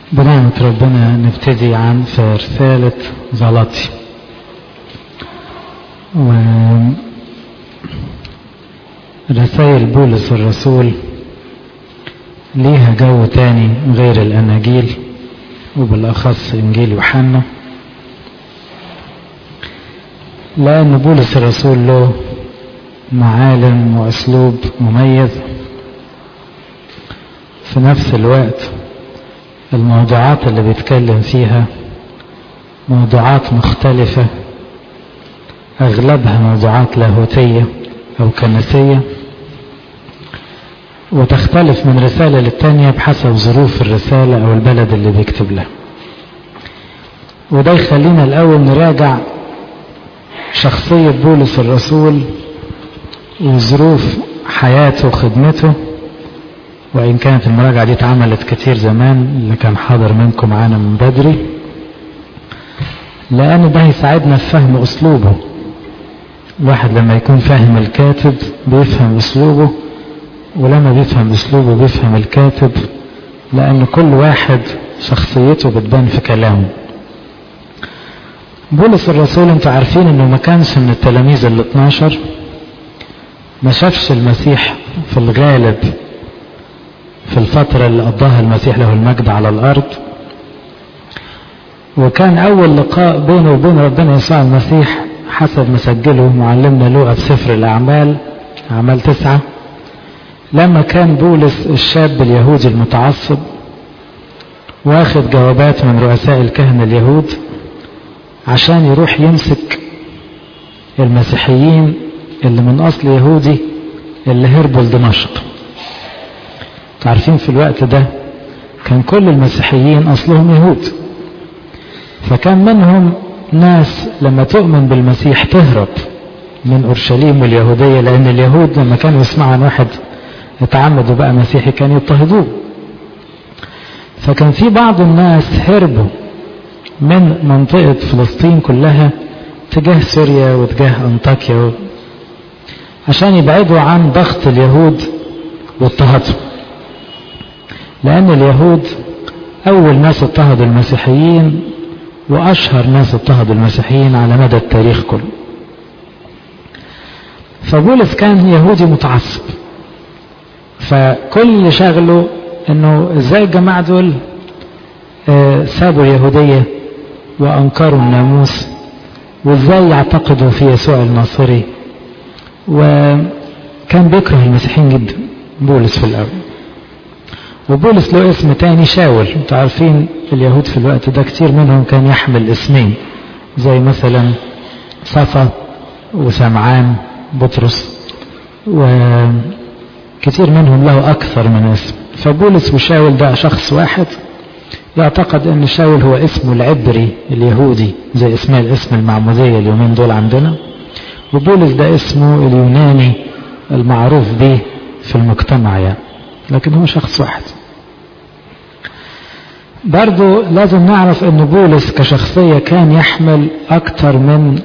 بنعمة ربنا نبتدي عن في رسالة زلطي و رسائل بولس الرسول ليها جو تاني غير الأناجيل وبالأخص إنجيل يوحنا لأن بولس الرسول له معالم وأسلوب مميز في نفس الوقت الموضوعات اللي بيتكلم فيها موضوعات مختلفة أغلبها موضوعات لاهوتية أو كنسية وتختلف من رسالة للتانية بحسب ظروف الرسالة أو البلد اللي بيكتب لها وده يخلينا الأول نراجع شخصية بولس الرسول وظروف حياته وخدمته وإن كانت المراجعة دي اتعملت كتير زمان اللي كان حاضر منكم معانا من بدري لأن ده هيساعدنا في فهم أسلوبه الواحد لما يكون فاهم الكاتب بيفهم أسلوبه ولما بيفهم أسلوبه بيفهم الكاتب لأن كل واحد شخصيته بتبان في كلامه بولس الرسول انتوا عارفين انه ما كانش من التلاميذ ال 12 ما شافش المسيح في الغالب في الفترة اللي قضاها المسيح له المجد على الأرض وكان أول لقاء بينه وبين ربنا يسوع المسيح حسب ما سجله معلمنا لوقا في سفر الأعمال أعمال تسعة لما كان بولس الشاب اليهودي المتعصب واخد جوابات من رؤساء الكهنة اليهود عشان يروح يمسك المسيحيين اللي من أصل يهودي اللي هربوا لدمشق عارفين في الوقت ده كان كل المسيحيين أصلهم يهود فكان منهم ناس لما تؤمن بالمسيح تهرب من أورشليم واليهودية لأن اليهود لما كانوا يسمعوا عن واحد اتعمد وبقى مسيحي كانوا يضطهدوه فكان في بعض الناس هربوا من منطقة فلسطين كلها تجاه سوريا وتجاه أنطاكيا عشان يبعدوا عن ضغط اليهود واضطهادهم لأن اليهود أول ناس اضطهدوا المسيحيين وأشهر ناس اضطهدوا المسيحيين على مدى التاريخ كله فبولس كان يهودي متعصب فكل شغله انه ازاي الجماعة دول آه سابوا اليهودية وانكروا الناموس وازاي يعتقدوا في يسوع الناصري وكان بيكره المسيحيين جدا بولس في الاول وبولس له اسم تاني شاول انتوا عارفين اليهود في الوقت ده كتير منهم كان يحمل اسمين زي مثلا صفا وسمعان بطرس وكتير منهم له أكثر من اسم فبولس وشاول ده شخص واحد يعتقد أن شاول هو اسمه العبري اليهودي زي اسمه الاسم المعمودية اليومين دول عندنا وبولس ده اسمه اليوناني المعروف به في المجتمع يعني لكن هو شخص واحد برضو لازم نعرف ان بولس كشخصية كان يحمل اكتر من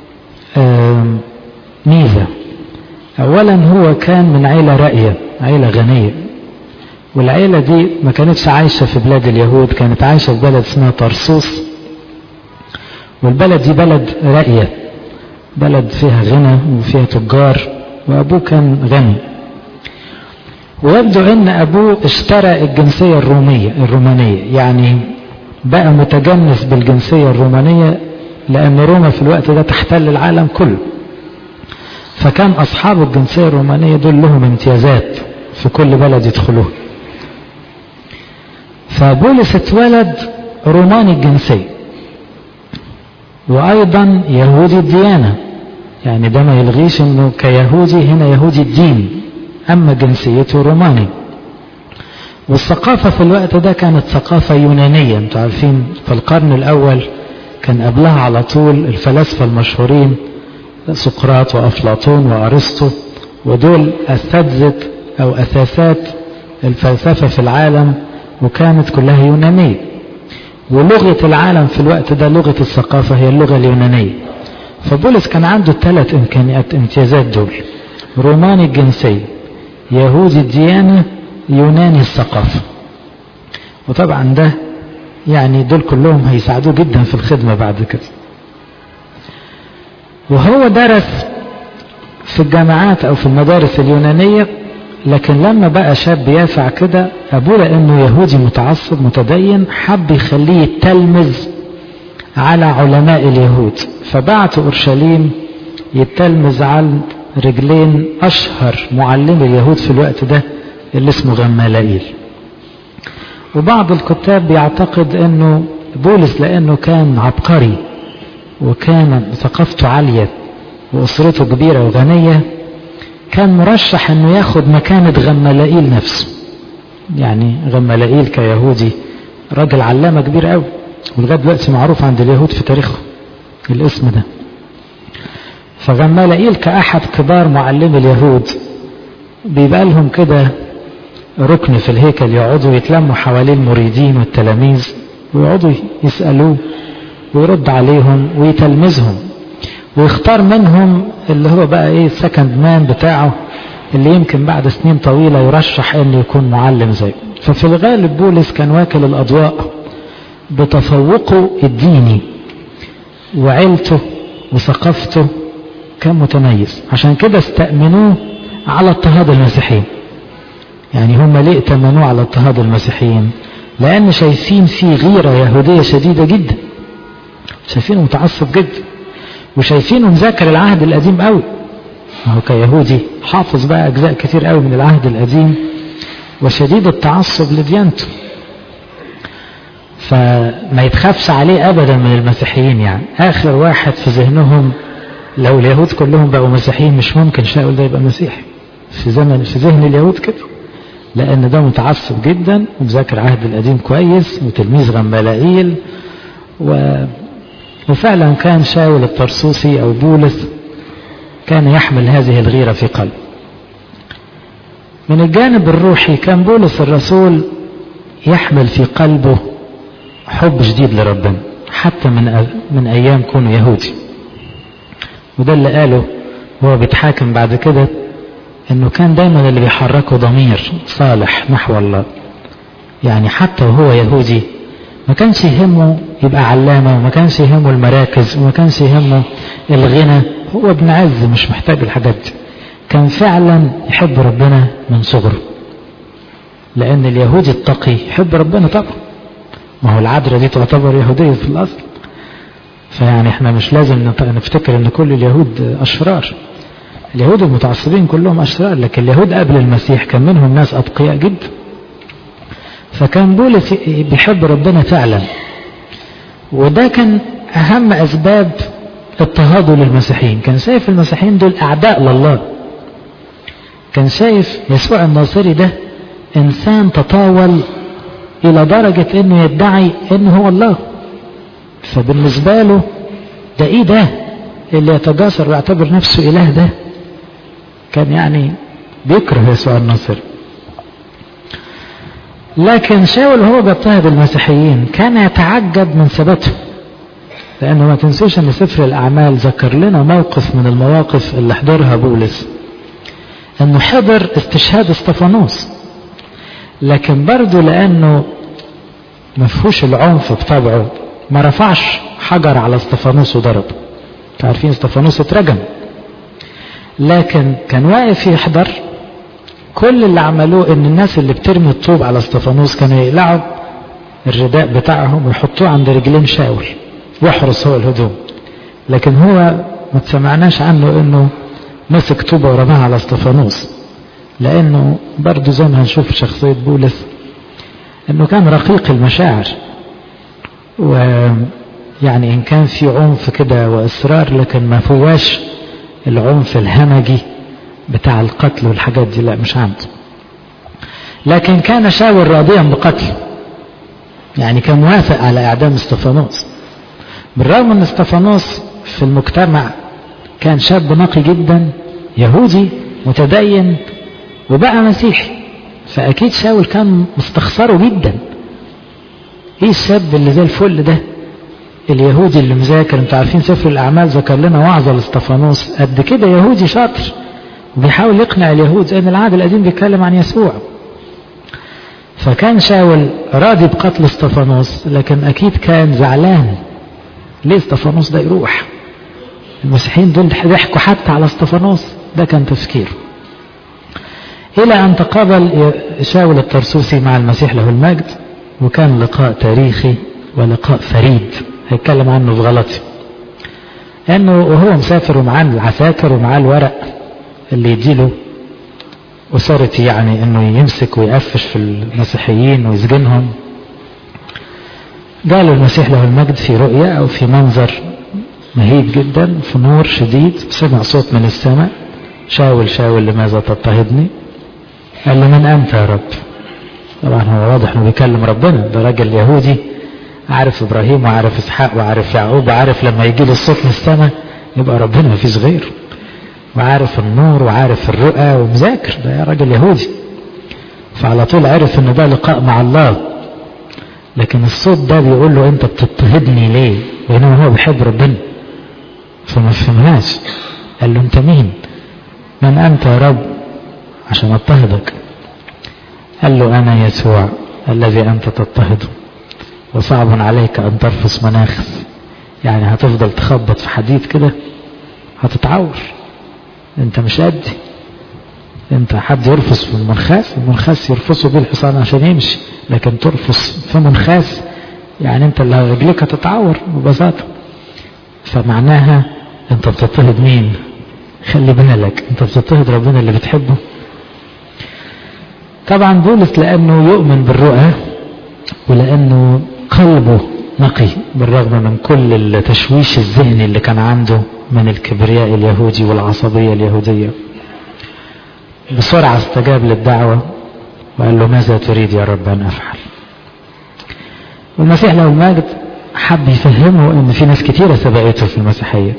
ميزة اولا هو كان من عيلة راقية عيلة غنية والعيلة دي ما كانتش عايشة في بلاد اليهود كانت عايشة في بلد اسمها طرسوس والبلد دي بلد راقية بلد فيها غنى وفيها تجار وابوه كان غني ويبدو ان ابوه اشترى الجنسية الرومية الرومانية يعني بقى متجنس بالجنسية الرومانية لان روما في الوقت ده تحتل العالم كله فكان اصحاب الجنسية الرومانية دول لهم امتيازات في كل بلد يدخلوه فبولس اتولد روماني الجنسية وايضا يهودي الديانة يعني ده ما يلغيش انه كيهودي هنا يهودي الدين أما جنسيته روماني والثقافة في الوقت ده كانت ثقافة يونانية انتوا عارفين في القرن الأول كان قبلها على طول الفلاسفة المشهورين سقراط وأفلاطون وأرسطو ودول أساتذة أو أساسات الفلسفة في العالم وكانت كلها يونانية ولغة العالم في الوقت ده لغة الثقافة هي اللغة اليونانية فبولس كان عنده ثلاث إمكانيات امتيازات دول روماني الجنسية يهودي الديانة يوناني الثقافة وطبعا ده يعني دول كلهم هيساعدوه جدا في الخدمة بعد كده وهو درس في الجامعات او في المدارس اليونانية لكن لما بقى شاب يافع كده ابوه لانه يهودي متعصب متدين حب يخليه يتلمذ على علماء اليهود فبعت اورشليم يتلمذ على رجلين اشهر معلم اليهود في الوقت ده اللي اسمه غمالائيل وبعض الكتاب بيعتقد انه بولس لانه كان عبقري وكان ثقافته عالية واسرته كبيرة وغنية كان مرشح انه ياخد مكانة غمالائيل نفسه يعني غمالائيل كيهودي راجل علامة كبير قوي ولغاية دلوقتي معروف عند اليهود في تاريخهم الاسم ده فغمالائيل كأحد كبار معلمي اليهود بيبقى لهم كده ركن في الهيكل يقعدوا يتلموا حوالين المريدين والتلاميذ ويقعدوا يسألوه ويرد عليهم ويتلمذهم ويختار منهم اللي هو بقى ايه السكند مان بتاعه اللي يمكن بعد سنين طويلة يرشح انه يكون معلم زيه ففي الغالب بولس كان واكل الاضواء بتفوقه الديني وعيلته وثقافته كان متميز عشان كده استأمنوه على اضطهاد المسيحيين يعني هم ليه ائتمنوه على اضطهاد المسيحيين لان شايفين فيه غيرة يهودية شديدة جدا شايفينه متعصب جدا وشايفينه مذاكر العهد القديم قوي ما هو كيهودي حافظ بقى اجزاء كتير قوي من العهد القديم وشديد التعصب لديانته فما يتخافش عليه ابدا من المسيحيين يعني اخر واحد في ذهنهم لو اليهود كلهم بقوا مسيحيين مش ممكن شاول ده يبقى مسيحي في زمن في ذهن اليهود كده لان ده متعصب جدا ومذاكر العهد القديم كويس وتلميذ غمالائيل و وفعلا كان شاول الطرسوسي أو بولس كان يحمل هذه الغيرة في قلبه من الجانب الروحي كان بولس الرسول يحمل في قلبه حب شديد لربنا حتى من من أيام كونه يهودي وده اللي قاله وهو بيتحاكم بعد كده انه كان دايما اللي بيحركه ضمير صالح نحو الله يعني حتى وهو يهودي ما كانش يهمه يبقى علامة وما كانش يهمه المراكز وما كانش يهمه الغنى هو ابن عز مش محتاج الحاجات دي كان فعلا يحب ربنا من صغره لأن اليهودي التقي يحب ربنا طبعا ما هو العذراء دي تعتبر يهودية في الأصل فيعني احنا مش لازم نفتكر ان كل اليهود أشرار اليهود المتعصبين كلهم أشرار لكن اليهود قبل المسيح كان منهم ناس أتقياء جدا فكان بولس بيحب ربنا فعلا وده كان أهم أسباب اضطهاده للمسيحيين كان شايف المسيحيين دول أعداء لله كان شايف يسوع الناصري ده إنسان تطاول إلى درجة إنه يدعي إنه هو الله فبالنسبة له ده إيه ده اللي يتجاسر ويعتبر نفسه إله ده كان يعني بيكره يسوع الناصري لكن شاول هو بيضطهد المسيحيين كان يتعجب من ثباتهم لأنه ما تنسوش أن سفر الأعمال ذكر لنا موقف من المواقف اللي حضرها بولس أنه حضر استشهاد استفانوس لكن برضه لأنه ما فيهوش العنف بطبعه ما رفعش حجر على استفانوس وضرب عارفين استفانوس اترجم لكن كان واقف يحضر كل اللي عملوه ان الناس اللي بترمي الطوب على استفانوس كانوا يقلعوا الرداء بتاعهم ويحطوه عند رجلين شاول يحرس هو الهدوم لكن هو ما تسمعناش عنه انه مسك طوبة ورماها على استفانوس لانه برضه زي ما هنشوف شخصية بولس انه كان رقيق المشاعر ويعني ان كان في عنف كده واصرار لكن ما فواش العنف الهمجي بتاع القتل والحاجات دي لا مش عنده لكن كان شاول راضيا بقتله يعني كان موافق على اعدام استفانوس بالرغم ان استفانوس في المجتمع كان شاب نقي جدا يهودي متدين وبقى مسيحي فاكيد شاول كان مستخسره جدا ايه الشاب اللي زي الفل ده اليهودي اللي مذاكر انتوا عارفين سفر الاعمال ذكر لنا وعظه لاستفانوس قد كده يهودي شاطر وبيحاول يقنع اليهود لان العهد القديم بيتكلم عن يسوع فكان شاول راضي بقتل استفانوس لكن أكيد كان زعلان ليه استفانوس ده يروح المسيحيين دول ضحكوا حتى على استفانوس ده كان تفكيره إلى أن تقابل شاول الترسوسي مع المسيح له المجد وكان لقاء تاريخي ولقاء فريد هيتكلم عنه في غلطي انه وهو مسافر ومعاه العساكر ومعاه الورق اللي يديله أسرتي يعني انه يمسك ويقفش في المسيحيين ويسجنهم قالوا المسيح له المجد في رؤيا او في منظر مهيب جدا في نور شديد سمع صوت من السماء شاول شاول لماذا تضطهدني قال له من انت يا رب طبعا هو واضح انه بيكلم ربنا ده راجل يهودي عارف ابراهيم وعارف اسحاق وعارف يعقوب وعارف لما يجي له الصوت من السماء يبقى ربنا مفيش غيره وعارف النور وعارف الرؤى ومذاكر ده راجل يهودي فعلى طول عرف ان ده لقاء مع الله لكن الصوت ده بيقول له انت بتضطهدني ليه بينما هو بيحب ربنا فما فهمهاش قال له انت مين من انت يا رب عشان اضطهدك قال له انا يسوع الذي انت تضطهده وصعب عليك ان ترفس مناخس يعني هتفضل تخبط في حديد كده هتتعور انت مش قدي انت حد يرفس في المنخاس المنخاس يرفسه بيه الحصان عشان يمشي لكن ترفس في منخاس يعني انت اللي رجلك هتتعور ببساطة فمعناها انت بتضطهد مين خلي بالك انت بتضطهد ربنا اللي بتحبه طبعا بولس لانه يؤمن بالرؤى ولانه قلبه نقي بالرغم من كل التشويش الذهني اللي كان عنده من الكبرياء اليهودي والعصبية اليهودية بسرعة استجاب للدعوة وقال له ماذا تريد يا رب أن أفعل والمسيح له المجد حب يفهمه ان في ناس كتيرة سبقته في المسيحية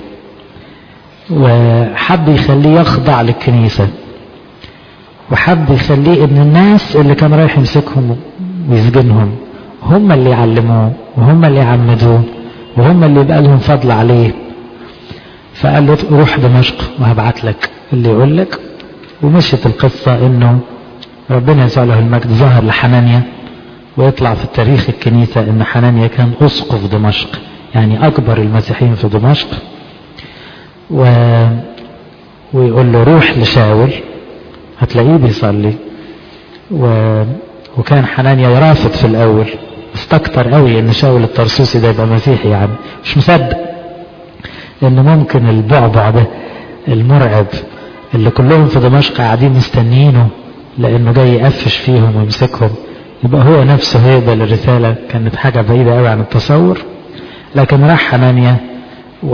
وحب يخليه يخضع للكنيسة وحب يخليه ان الناس اللي كان رايح يمسكهم ويسجنهم هم اللي يعلموه وهم اللي يعمدوه وهم اللي يبقى لهم فضل عليه فقال له روح دمشق وهبعت لك اللي يقول لك ومشيت القصة انه ربنا يسوع له المجد ظهر لحنانيا ويطلع في التاريخ الكنيسة ان حنانيا كان اسقف دمشق يعني اكبر المسيحيين في دمشق و... ويقول له روح لشاول هتلاقيه بيصلي و... وكان حنانيا يرافض في الاول استكتر قوي ان شاول الترسوسي ده يبقى مسيحي يعني مش مصدق ان ممكن البعبع ده المرعب اللي كلهم في دمشق قاعدين مستنيينه لانه جاي يقفش فيهم ويمسكهم يبقى هو نفسه هيقبل الرسالة كانت حاجة بعيدة قوي عن التصور لكن راح حنانيا و...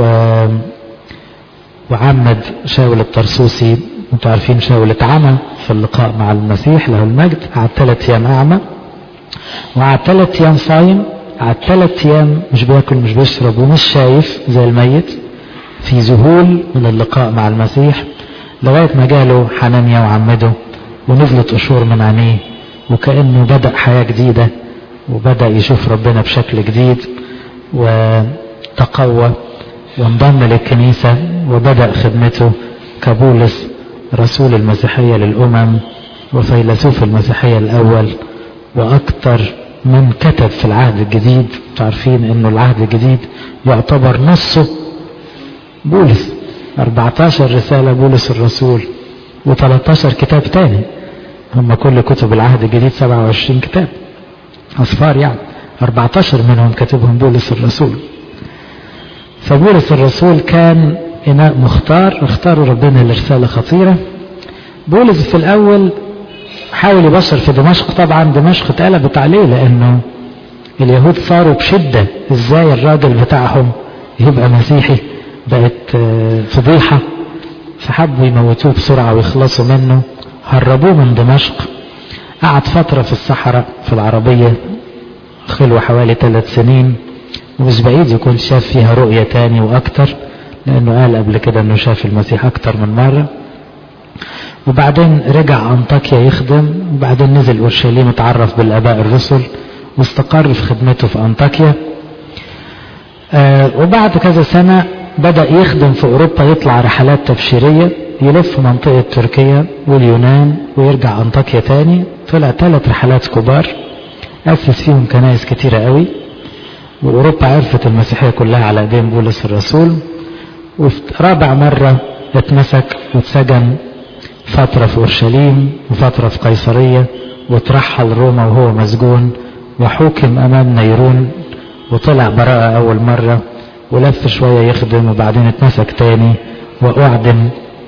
وعمد شاول الطرسوسي انتوا عارفين شاول اتعمى في اللقاء مع المسيح له المجد قعد ثلاث ايام اعمى وقعد ثلاث ايام صايم قعد ثلاث ايام مش بياكل مش بيشرب ومش شايف زي الميت في ذهول من اللقاء مع المسيح لغاية ما جاله حنانيا وعمده ونزلت قشور من عينيه وكأنه بدأ حياة جديدة وبدأ يشوف ربنا بشكل جديد وتقوى وانضم للكنيسة وبدأ خدمته كبولس رسول المسيحية للأمم وفيلسوف المسيحية الأول وأكثر من كتب في العهد الجديد تعرفين أنه العهد الجديد يعتبر نصه بولس 14 رسالة بولس الرسول و13 كتاب تاني هم كل كتب العهد الجديد 27 كتاب أصفار يعني 14 منهم كتبهم بولس الرسول فبولس الرسول كان إناء مختار اختاروا ربنا لرسالة خطيرة بولس في الأول حاول يبشر في دمشق طبعا دمشق اتقلبت عليه لأنه اليهود صاروا بشدة ازاي الراجل بتاعهم يبقى مسيحي بقت فضيحة فحبوا يموتوه بسرعة ويخلصوا منه هربوه من دمشق قعد فترة في الصحراء في العربية خلوة حوالي ثلاث سنين ومش بعيد يكون شاف فيها رؤية تاني وأكتر لأنه قال قبل كده أنه شاف المسيح أكتر من مرة وبعدين رجع أنطاكيا يخدم وبعدين نزل أورشليم اتعرف بالآباء الرسل واستقر في خدمته في أنطاكيا آه وبعد كذا سنة بدأ يخدم في أوروبا يطلع رحلات تبشيرية يلف منطقة تركيا واليونان ويرجع أنطاكيا تاني طلع ثلاث رحلات كبار أسس فيهم كنائس كتيرة قوي وأوروبا عرفت المسيحية كلها على أيدين بولس الرسول ورابع مرة اتمسك واتسجن فترة في أورشليم وفترة في قيصرية وترحل روما وهو مسجون وحكم أمام نيرون وطلع براءة أول مرة ولف شوية يخدم وبعدين اتمسك تاني وأعدم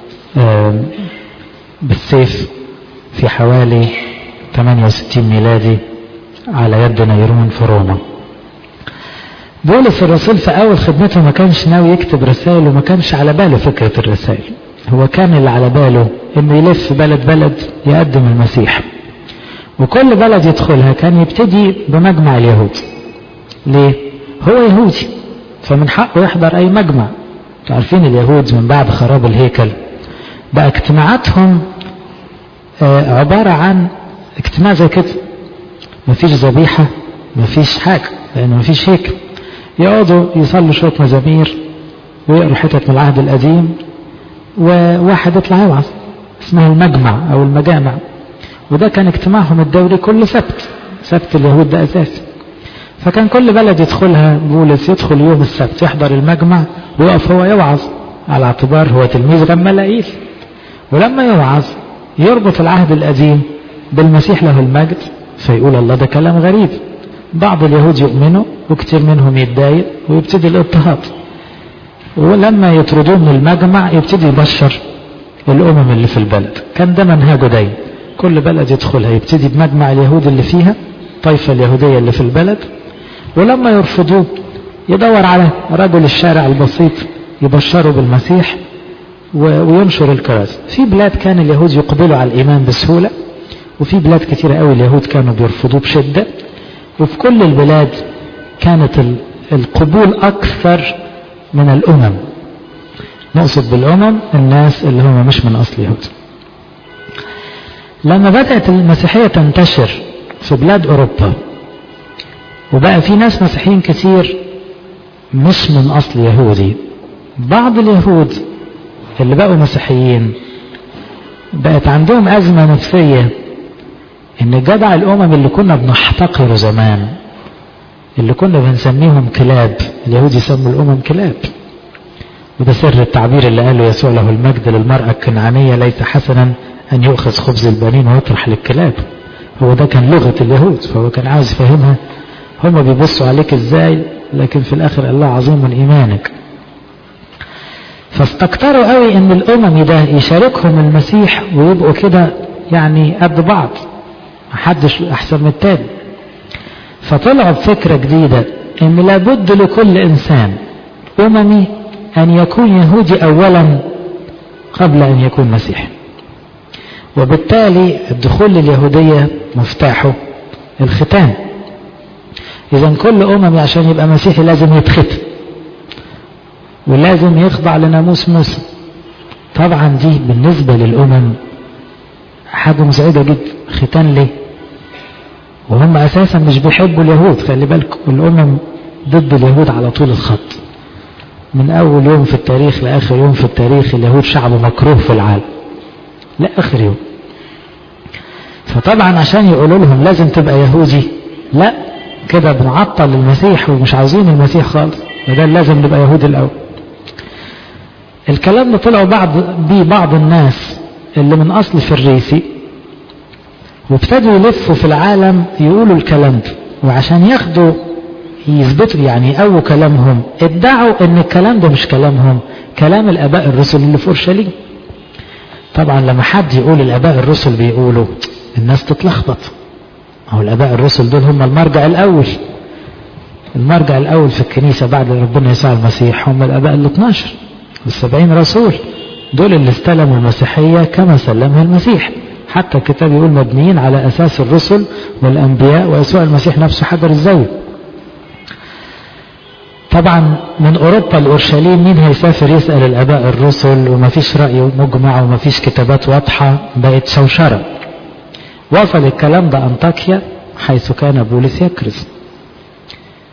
بالسيف في حوالي 68 ميلادي على يد نيرون في روما بولس الرسول في أول خدمته ما كانش ناوي يكتب رسائل وما كانش على باله فكرة الرسائل هو كان اللي على باله انه يلف بلد بلد يقدم المسيح وكل بلد يدخلها كان يبتدي بمجمع اليهود ليه هو يهودي فمن حقه يحضر اي مجمع عارفين اليهود من بعد خراب الهيكل بقى اجتماعاتهم عبارة عن اجتماع زي كده مفيش ذبيحة مفيش حاجة لأنه مفيش هيكل يقعدوا يصلوا شوية مزامير ويقروا حتت من العهد القديم وواحد يطلع يوعظ اسمها المجمع أو المجامع وده كان اجتماعهم الدوري كل سبت سبت اليهود ده أساسي فكان كل بلد يدخلها بولس يدخل يوم السبت يحضر المجمع ويقف هو يوعظ على اعتبار هو تلميذ غمالائيل ولما يوعظ يربط العهد القديم بالمسيح له المجد فيقول الله ده كلام غريب بعض اليهود يؤمنوا وكثير منهم يتضايق ويبتدي الاضطهاد ولما يطردوه من المجمع يبتدي يبشر الأمم اللي في البلد كان ده منهجه دايما كل بلد يدخلها يبتدي بمجمع اليهود اللي فيها الطائفة اليهودية اللي في البلد ولما يرفضوه يدور على رجل الشارع البسيط يبشره بالمسيح وينشر الكرازة في بلاد كان اليهود يقبلوا على الإيمان بسهولة وفي بلاد كثيرة قوي اليهود كانوا بيرفضوه بشدة وفي كل البلاد كانت القبول أكثر من الأمم نقصد بالأمم الناس اللي هم مش من أصل يهود لما بدأت المسيحية تنتشر في بلاد أوروبا وبقى في ناس مسيحيين كتير مش من أصل يهودي بعض اليهود اللي بقوا مسيحيين بقت عندهم أزمة نفسية إن جدع الأمم اللي كنا بنحتقره زمان اللي كنا بنسميهم كلاب اليهود يسموا الأمم كلاب وده سر التعبير اللي قاله يسوع له المجد للمرأة الكنعانية ليس حسنا أن يؤخذ خبز البنين ويطرح للكلاب هو ده كان لغة اليهود فهو كان عاوز يفهمها هم بيبصوا عليك ازاي لكن في الآخر الله عظيم من إيمانك فاستكتروا قوي ان الامم ده يشاركهم المسيح ويبقوا كده يعني قد بعض محدش احسن من التاني فطلعوا بفكرة جديدة ان لابد لكل انسان اممي ان يكون يهودي اولا قبل ان يكون مسيحي وبالتالي الدخول لليهودية مفتاحه الختان اذا كل اممي عشان يبقى مسيحي لازم يتختم ولازم يخضع لناموس موسى طبعا دي بالنسبة للأمم حاجة مزعجة جدا ختان ليه وهم أساسا مش بيحبوا اليهود خلي بالكم الأمم ضد اليهود على طول الخط من أول يوم في التاريخ لآخر يوم في التاريخ اليهود شعب مكروه في العالم لآخر يوم فطبعا عشان يقولوا لهم لازم تبقى يهودي لا كده بنعطل المسيح ومش عاوزين المسيح خالص فده لازم نبقى يهود الأول الكلام ده طلعوا بعض بيه بعض الناس اللي من أصل فريسي وابتدوا يلفوا في العالم يقولوا الكلام ده وعشان ياخدوا يثبتوا يعني يقووا كلامهم ادعوا ان الكلام ده مش كلامهم كلام الاباء الرسل اللي في اورشليم طبعا لما حد يقول الاباء الرسل بيقولوا الناس تتلخبط هو الاباء الرسل دول هم المرجع الاول المرجع الاول في الكنيسه بعد ربنا يسوع المسيح هم الاباء ال 12 والسبعين رسول دول اللي استلموا المسيحيه كما سلمها المسيح حتى الكتاب يقول مبنيين على اساس الرسل والانبياء ويسوع المسيح نفسه حجر الزاويه طبعا من اوروبا لاورشليم مين هيسافر يسال الاباء الرسل وما فيش راي مجمع وما فيش كتابات واضحه بقت شوشره وصل الكلام ده انطاكيا حيث كان بولس يكرز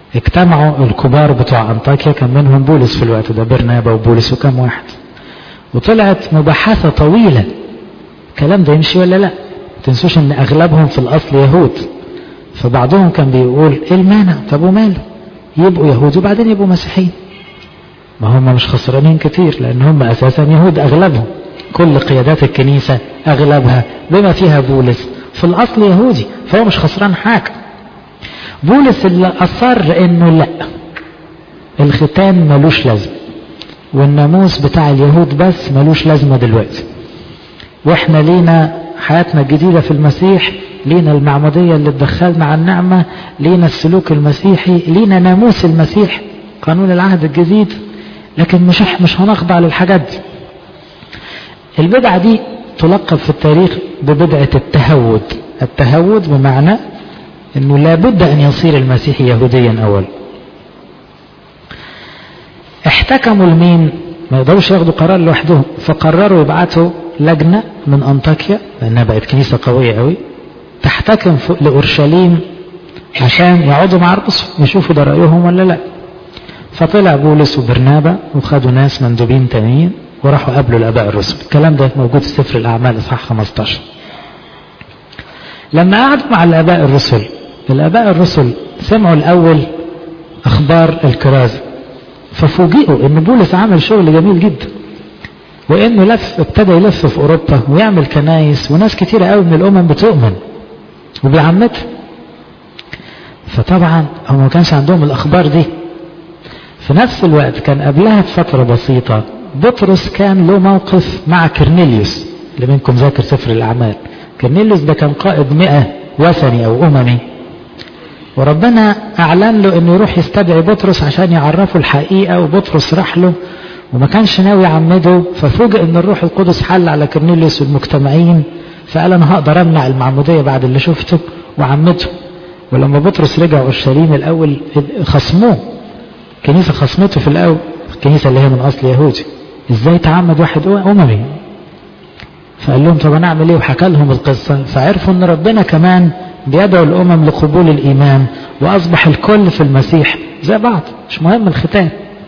اجتمعوا الكبار بتوع انطاكيا كان منهم بولس في الوقت ده برنابا وبولس وكم واحد وطلعت مباحثة طويلة الكلام ده يمشي ولا لا تنسوش ان اغلبهم في الاصل يهود فبعضهم كان بيقول ايه المانع طب وماله يبقوا يهود وبعدين يبقوا مسيحيين ما هم مش خسرانين كتير لان هم اساسا يهود اغلبهم كل قيادات الكنيسة اغلبها بما فيها بولس في الاصل يهودي فهو مش خسران حاجة بولس اللي اصر انه لا الختان ملوش لازمه والناموس بتاع اليهود بس ملوش لازمة دلوقتي واحنا لينا حياتنا الجديدة في المسيح لينا المعمودية اللي تدخلنا على النعمة لينا السلوك المسيحي لينا ناموس المسيح قانون العهد الجديد لكن مش مش هنخضع للحاجات دي البدعة دي تلقب في التاريخ ببدعة التهود التهود بمعنى انه لابد ان يصير المسيح يهوديا اولا احتكموا لمين ما يقدروش ياخدوا قرار لوحدهم فقرروا يبعتوا لجنة من أنطاكيا لأنها بقت كنيسة قوية قوي تحتكم لأورشليم عشان يقعدوا مع الرسل يشوفوا ده رأيهم ولا لا فطلع بولس وبرنابا وخدوا ناس مندوبين تانيين وراحوا قابلوا الآباء الرسل الكلام ده موجود في سفر الأعمال إصحاح 15 لما قعدوا مع الآباء الرسل الآباء الرسل سمعوا الأول أخبار الكرازة ففوجئوا ان بولس عمل شغل جميل جدا وانه لف ابتدى يلف في اوروبا ويعمل كنايس وناس كتيره قوي من الامم بتؤمن وبيعمتها فطبعا هم ما كانش عندهم الاخبار دي في نفس الوقت كان قبلها بفتره بسيطه بطرس كان له موقف مع كرنيليوس اللي منكم ذاكر سفر الاعمال كرنيليوس ده كان قائد مئة وثني او اممي وربنا اعلن له انه يروح يستدعي بطرس عشان يعرفه الحقيقه وبطرس راح له وما كانش ناوي يعمده ففوجئ ان الروح القدس حل على كرنيليوس والمجتمعين فقال انا هقدر امنع المعموديه بعد اللي شفته وعمته ولما بطرس رجع اورشليم الاول خصموه الكنيسه خصمته في الاول الكنيسه اللي هي من اصل يهودي ازاي تعمد واحد اممي فقال لهم طب انا اعمل ايه وحكى لهم القصه فعرفوا ان ربنا كمان بيدعو الأمم لقبول الإيمان وأصبح الكل في المسيح زي بعض مش مهم الختان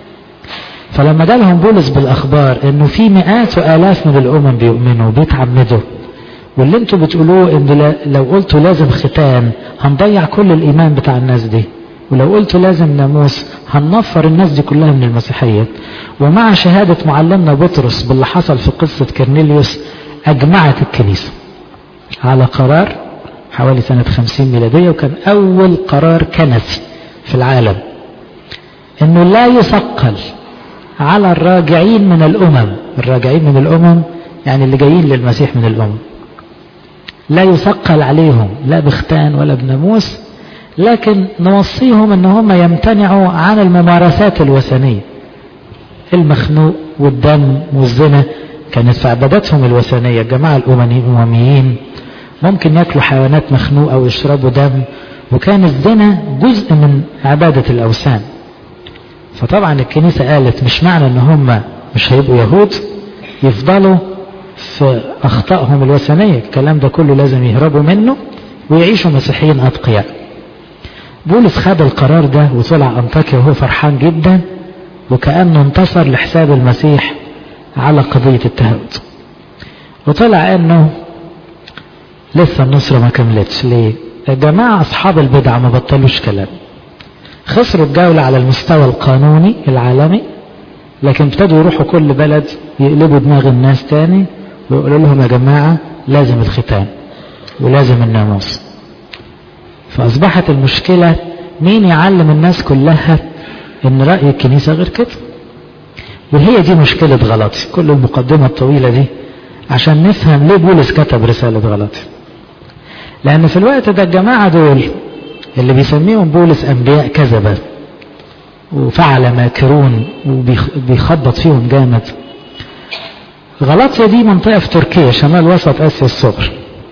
فلما جالهم بولس بالأخبار إنه في مئات وآلاف من الأمم بيؤمنوا بيتعمدوا واللي انتوا بتقولوه إن لو قلتوا لازم ختان هنضيع كل الإيمان بتاع الناس دي ولو قلتوا لازم ناموس هننفر الناس دي كلها من المسيحية ومع شهادة معلمنا بطرس باللي حصل في قصة كرنيليوس أجمعت الكنيسة على قرار حوالي سنة خمسين ميلادية وكان أول قرار كنسي في العالم أنه لا يثقل على الراجعين من الأمم الراجعين من الأمم يعني اللي جايين للمسيح من الأمم لا يثقل عليهم لا بختان ولا بناموس لكن نوصيهم ان هم يمتنعوا عن الممارسات الوثنية المخنوق والدم والزنا كانت في عباداتهم الوثنية الجماعة الأمميين ممكن ياكلوا حيوانات مخنوقة ويشربوا دم وكان الزنا جزء من عبادة الأوثان فطبعا الكنيسة قالت مش معنى ان هم مش هيبقوا يهود يفضلوا في أخطائهم الوثنية الكلام ده كله لازم يهربوا منه ويعيشوا مسيحيين أتقياء بولس خد القرار ده وطلع أنطاكيا وهو فرحان جدا وكأنه انتصر لحساب المسيح على قضية التهود وطلع انه لسه النصرة ما كملتش ليه الجماعة أصحاب البدع ما بطلوش كلام خسروا الجولة على المستوى القانوني العالمي لكن ابتدوا يروحوا كل بلد يقلبوا دماغ الناس تاني ويقولوا لهم يا جماعة لازم الختان ولازم الناموس فأصبحت المشكلة مين يعلم الناس كلها ان رأي الكنيسة غير كده وهي دي مشكلة غلطي كل المقدمة الطويلة دي عشان نفهم ليه بولس كتب رسالة غلطي لأن في الوقت ده الجماعة دول اللي بيسميهم بولس أنبياء كذبة وفعل ماكرون وبيخبط فيهم جامد غلطيا دي منطقة في تركيا شمال وسط آسيا الصغر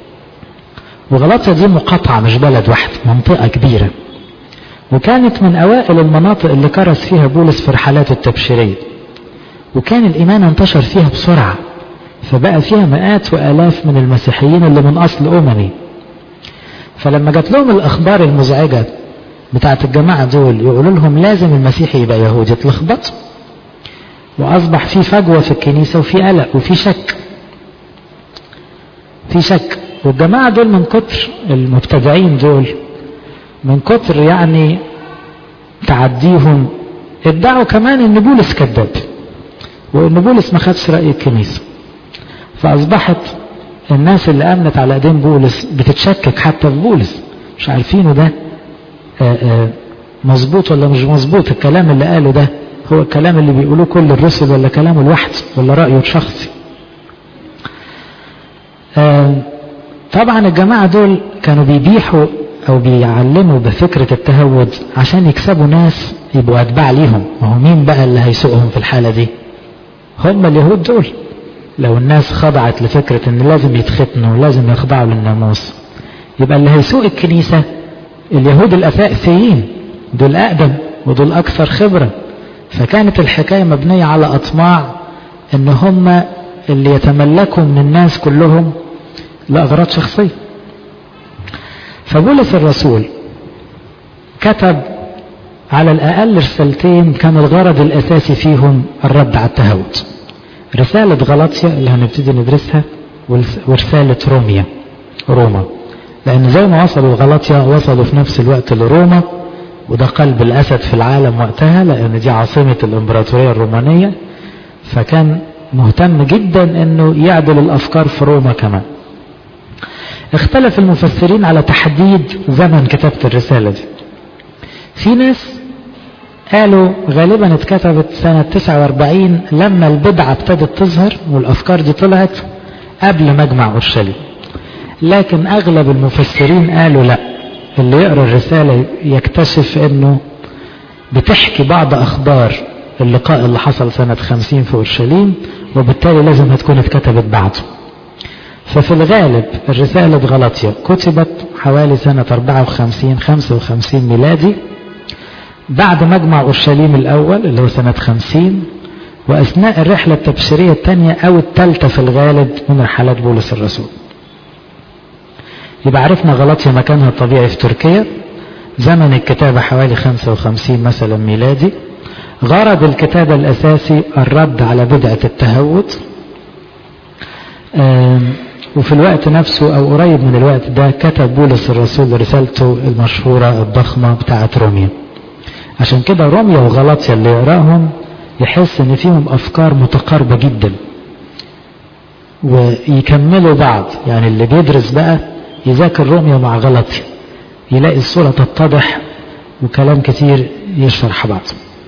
وغلطيا دي مقاطعة مش بلد واحد منطقة كبيرة وكانت من أوائل المناطق اللي كرس فيها بولس في رحلاته التبشيرية وكان الإيمان انتشر فيها بسرعة فبقى فيها مئات وآلاف من المسيحيين اللي من أصل أممي فلما جات لهم الأخبار المزعجة بتاعت الجماعة دول يقولوا لهم لازم المسيحي يبقى يهودي اتلخبطوا وأصبح في فجوة في الكنيسة وفي قلق وفي شك في شك والجماعة دول من كتر المبتدعين دول من كتر يعني تعديهم ادعوا كمان ان بولس كذاب وان بولس ما خدش رأي الكنيسة فاصبحت الناس اللي امنت على ايدين بولس بتتشكك حتى في بولس مش عارفينه ده مظبوط ولا مش مظبوط الكلام اللي قاله ده هو الكلام اللي بيقولوه كل الرسل ولا كلامه لوحده ولا رأيه الشخصي طبعا الجماعة دول كانوا بيبيحوا او بيعلموا بفكرة التهود عشان يكسبوا ناس يبقوا اتباع ليهم وهو مين بقى اللي هيسوقهم في الحالة دي هم اليهود دول لو الناس خضعت لفكرة ان لازم يتختنوا ولازم يخضعوا للناموس يبقى اللي هيسوق الكنيسة اليهود الأفائفيين دول أقدم ودول أكثر خبرة فكانت الحكاية مبنية على أطماع ان هم اللي يتملكوا من الناس كلهم لأغراض شخصية فبولس الرسول كتب على الأقل رسالتين كان الغرض الأساسي فيهم الرد على التهود رسالة غلطية اللي هنبتدي ندرسها ورسالة روميا روما لأن زي ما وصلوا غلطية وصلوا في نفس الوقت لروما وده قلب الأسد في العالم وقتها لأن دي عاصمة الإمبراطورية الرومانية فكان مهتم جدا أنه يعدل الأفكار في روما كمان اختلف المفسرين على تحديد زمن كتابة الرسالة دي في ناس قالوا غالبا اتكتبت سنة 49 لما البدعة ابتدت تظهر والأفكار دي طلعت قبل مجمع أورشليم لكن أغلب المفسرين قالوا لا اللي يقرأ الرسالة يكتشف أنه بتحكي بعض أخبار اللقاء اللي حصل سنة 50 في أورشليم وبالتالي لازم هتكون اتكتبت بعده ففي الغالب الرسالة غلطية كتبت حوالي سنة 54 55 ميلادي بعد مجمع أورشليم الأول اللي هو سنة 50 وأثناء الرحلة التبشيرية الثانية أو الثالثة في الغالب من رحلات بولس الرسول يبقى عرفنا غلطية مكانها الطبيعي في تركيا زمن الكتابة حوالي 55 مثلا ميلادي غرض الكتابة الأساسي الرد على بدعة التهود وفي الوقت نفسه أو قريب من الوقت ده كتب بولس الرسول رسالته المشهورة الضخمة بتاعة روميا عشان كده روميا وغلطيا اللي يقراهم يحس ان فيهم افكار متقاربة جدا ويكملوا بعض يعني اللي بيدرس بقى يذاكر روميا مع غلطيا يلاقي الصورة تتضح وكلام كتير يشرح بعض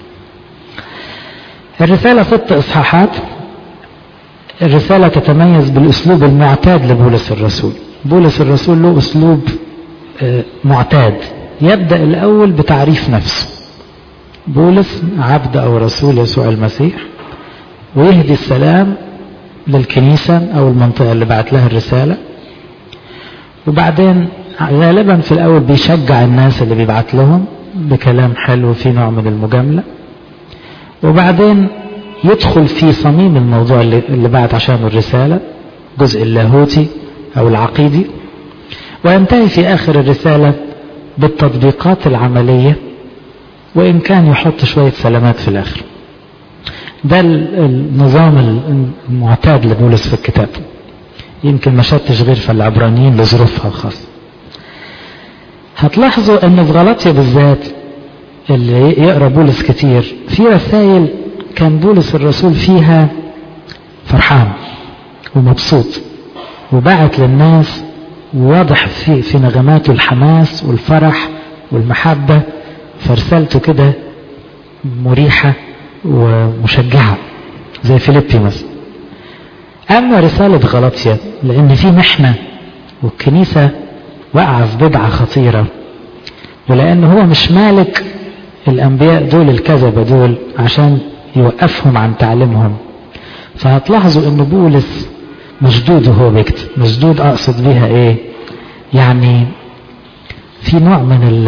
الرسالة ست اصحاحات الرسالة تتميز بالاسلوب المعتاد لبولس الرسول بولس الرسول له اسلوب معتاد يبدأ الاول بتعريف نفسه بولس عبد او رسول يسوع المسيح ويهدي السلام للكنيسة او المنطقة اللي بعت لها الرسالة وبعدين غالبا في الاول بيشجع الناس اللي بيبعت لهم بكلام حلو في نوع من المجاملة وبعدين يدخل في صميم الموضوع اللي, اللي بعت عشانه الرسالة جزء اللاهوتي او العقيدي وينتهي في اخر الرسالة بالتطبيقات العملية وإن كان يحط شوية سلامات في الآخر ده النظام المعتاد لبولس في الكتاب يمكن ما شدش غير في العبرانيين لظروفها الخاصة هتلاحظوا ان في غلطية بالذات اللي يقرا بولس كتير في رسائل كان بولس الرسول فيها فرحان ومبسوط وبعت للناس وواضح في في نغماته الحماس والفرح والمحبه فرسالته كده مريحة ومشجعة زي فيليبي مثلا أما رسالة غلطية لأن في محنة والكنيسة وقع في بدعة خطيرة ولأن هو مش مالك الأنبياء دول الكذبة دول عشان يوقفهم عن تعليمهم فهتلاحظوا أن بولس مشدود وهو بيكتب مشدود أقصد بيها إيه يعني في نوع من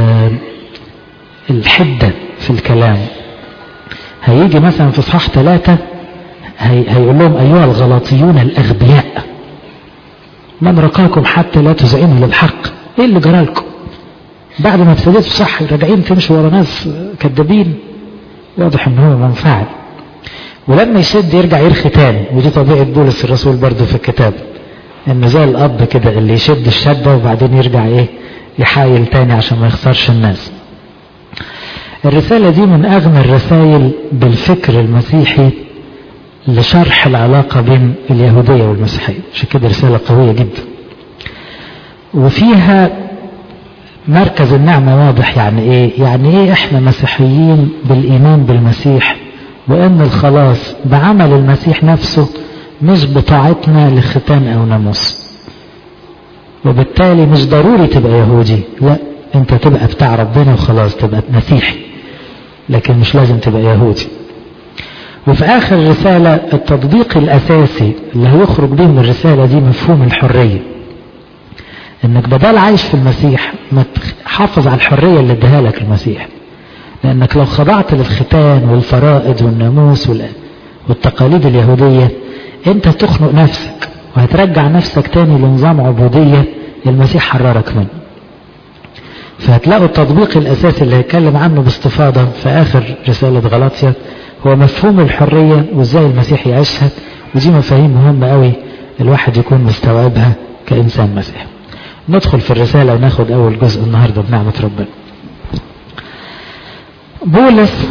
الحدة في الكلام هيجي مثلا في اصحاح ثلاثة هي هيقول لهم أيها الغلاطيون الأغبياء من رقاكم حتى لا تزعنوا للحق ايه اللي جرالكم بعد ما ابتديتوا صح راجعين تمشوا ورا ناس كذابين واضح ان هو منفعل ولما يشد يرجع يرخي تاني ودي طبيعة بولس الرسول برضه في الكتاب انه زي الاب كده اللي يشد الشدة وبعدين يرجع ايه يحايل تاني عشان ما يخسرش الناس الرسالة دي من اغنى الرسائل بالفكر المسيحي لشرح العلاقة بين اليهودية والمسيحية عشان كده رسالة قوية جدا وفيها مركز النعمة واضح يعني ايه يعني ايه احنا مسيحيين بالايمان بالمسيح وان الخلاص بعمل المسيح نفسه مش بطاعتنا لختان او ناموس وبالتالي مش ضروري تبقى يهودي لا انت تبقى بتاع ربنا وخلاص تبقى مسيحي لكن مش لازم تبقى يهودي وفي اخر الرسالة التطبيق الاساسي اللي هيخرج بيه من الرسالة دي مفهوم الحرية انك بدل عايش في المسيح ما تحافظ على الحرية اللي اداها لك المسيح لانك لو خضعت للختان والفرائض والناموس والتقاليد اليهودية انت تخنق نفسك وهترجع نفسك تاني لنظام عبودية المسيح حررك منه فهتلاقوا التطبيق الاساسي اللي هيتكلم عنه باستفاضة في اخر رسالة غلاطيا هو مفهوم الحرية وازاي المسيح يعيشها ودي مفاهيم مهمة قوي الواحد يكون مستوعبها كإنسان مسيحي ندخل في الرسالة وناخد أول جزء النهاردة بنعمة ربنا بولس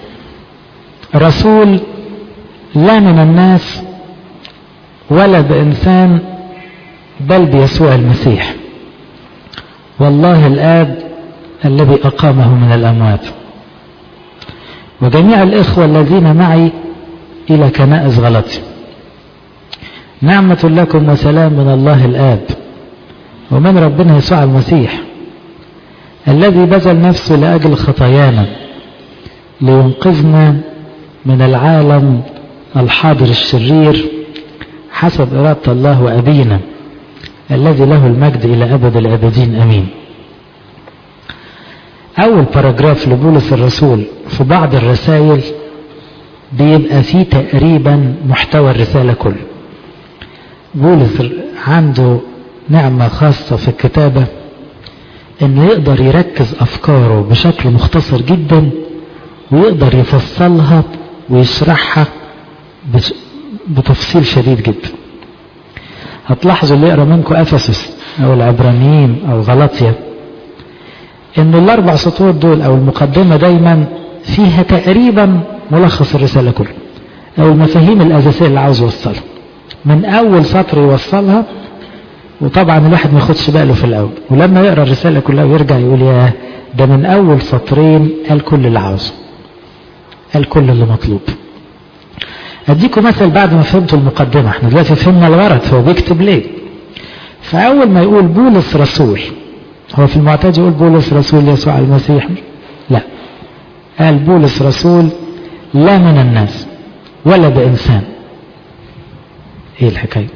رسول لا من الناس ولا بإنسان بل بيسوع المسيح والله الآب الذي أقامه من الأموات وجميع الإخوة الذين معي إلى كنائس غلطي نعمة لكم وسلام من الله الآب ومن ربنا يسوع المسيح الذي بذل نفسه لأجل خطايانا لينقذنا من العالم الحاضر الشرير حسب إرادة الله وأبينا الذي له المجد إلى أبد الأبدين أمين أول باراجراف لبولس الرسول في بعض الرسائل بيبقى فيه تقريبا محتوى الرسالة كله بولس عنده نعمة خاصة في الكتابة انه يقدر يركز افكاره بشكل مختصر جدا ويقدر يفصلها ويشرحها بتفصيل شديد جدا هتلاحظوا اللي يقرا منكم افسس او العبرانيين او غلطيا ان الاربع سطور دول او المقدمة دايما فيها تقريبا ملخص الرسالة كلها او المفاهيم الاساسية اللي عاوز يوصلها من اول سطر يوصلها وطبعا الواحد ما ياخدش باله في الاول ولما يقرا الرساله كلها ويرجع يقول يا ده من اول سطرين قال كل اللي عاوزه قال كل اللي مطلوب اديكم مثل بعد ما فهمتوا المقدمه احنا دلوقتي فهمنا الورد هو بيكتب ليه فاول ما يقول بولس رسول هو في المعتاد يقول بولس رسول يسوع المسيح لا قال بولس رسول لا من الناس ولا بانسان ايه الحكايه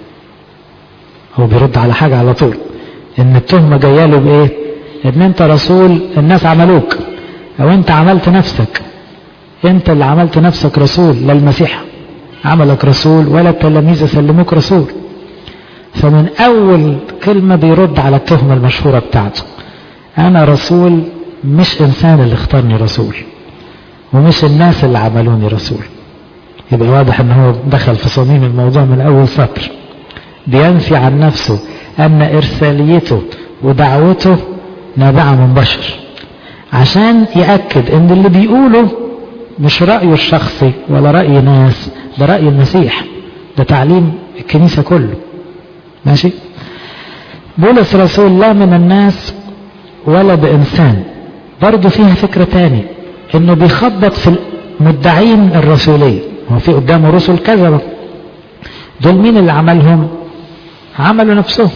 هو بيرد على حاجة على طول ان التهمة جاية له بايه ان انت رسول الناس عملوك او انت عملت نفسك انت اللي عملت نفسك رسول لا المسيح عملك رسول ولا التلاميذ سلموك رسول فمن اول كلمة بيرد على التهمة المشهورة بتاعته انا رسول مش انسان اللي اختارني رسول ومش الناس اللي عملوني رسول يبقى واضح ان هو دخل في صميم الموضوع من اول سطر بينفي عن نفسه أن إرساليته ودعوته نابعة من بشر عشان يأكد أن اللي بيقوله مش رأيه الشخصي ولا رأي ناس ده رأي المسيح ده تعليم الكنيسة كله ماشي بولس رسول لا من الناس ولا بإنسان برضه فيها فكرة تاني انه بيخبط في المدعين الرسولية هو في قدامه رسل كذبة دول مين اللي عملهم عملوا نفسهم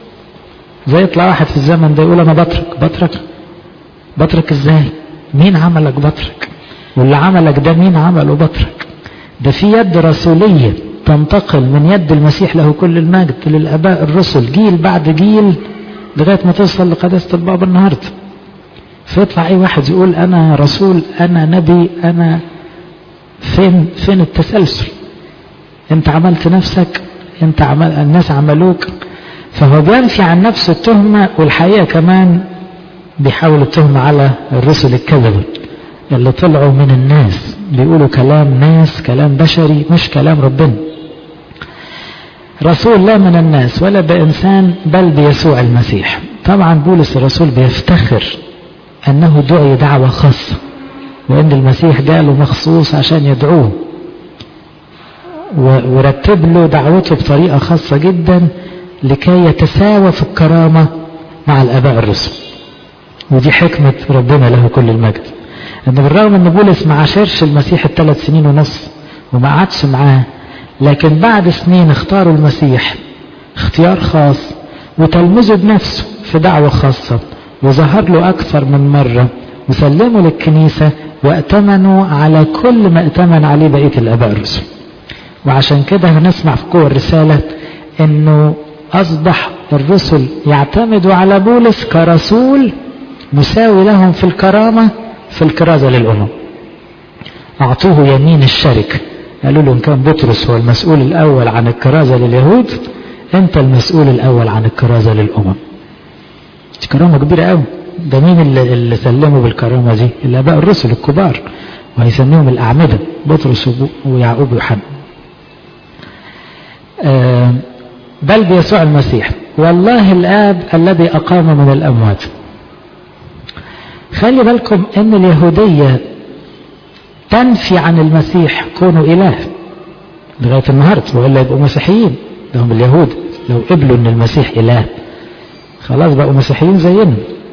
زي يطلع واحد في الزمن ده يقول انا بترك بترك بترك ازاي مين عملك بترك واللي عملك ده مين عمله بترك ده في يد رسولية تنتقل من يد المسيح له كل المجد للاباء الرسل جيل بعد جيل لغاية ما توصل لقداسة البابا النهاردة فيطلع اي واحد يقول انا رسول انا نبي انا فين فين التسلسل انت عملت نفسك انت عمل الناس عملوك فهو بينفي عن نفسه التهمة والحقيقة كمان بيحاول التهمة على الرسل الكذبة اللي طلعوا من الناس بيقولوا كلام ناس كلام بشري مش كلام ربنا رسول لا من الناس ولا بإنسان بل بيسوع المسيح طبعا بولس الرسول بيفتخر أنه دعي دعوة خاصة وأن المسيح جاله مخصوص عشان يدعوه ورتب له دعوته بطريقة خاصة جدا لكي يتساوى في الكرامة مع الآباء الرسل ودي حكمة ربنا له كل المجد ان بالرغم ان بولس ما عاشرش المسيح الثلاث سنين ونص وما قعدش معاه لكن بعد سنين اختاروا المسيح اختيار خاص وتلمذه بنفسه في دعوة خاصة وظهر له أكثر من مرة وسلموا للكنيسة وائتمنوا على كل ما ائتمن عليه بقية الآباء الرسل وعشان كده هنسمع في قوة الرسالة انه اصبح الرسل يعتمدوا على بولس كرسول مساوي لهم في الكرامة في الكرازة للأمم أعطوه يمين الشركة قالوا له إن كان بطرس هو المسؤول الأول عن الكرازة لليهود أنت المسؤول الأول عن الكرازة للأمم دي كرامة كبيرة قوي ده مين اللي, اللي سلموا بالكرامة دي الآباء الرسل الكبار وهيسميهم الأعمدة بطرس ويعقوب ويوحنا آه بل بيسوع المسيح والله الآب الذي أقام من الأموات خلي بالكم ان اليهودية تنفي عن المسيح كونه اله لغاية النهاردة وإلا يبقوا مسيحيين ده هم اليهود لو قبلوا ان المسيح اله خلاص بقوا مسيحيين زينا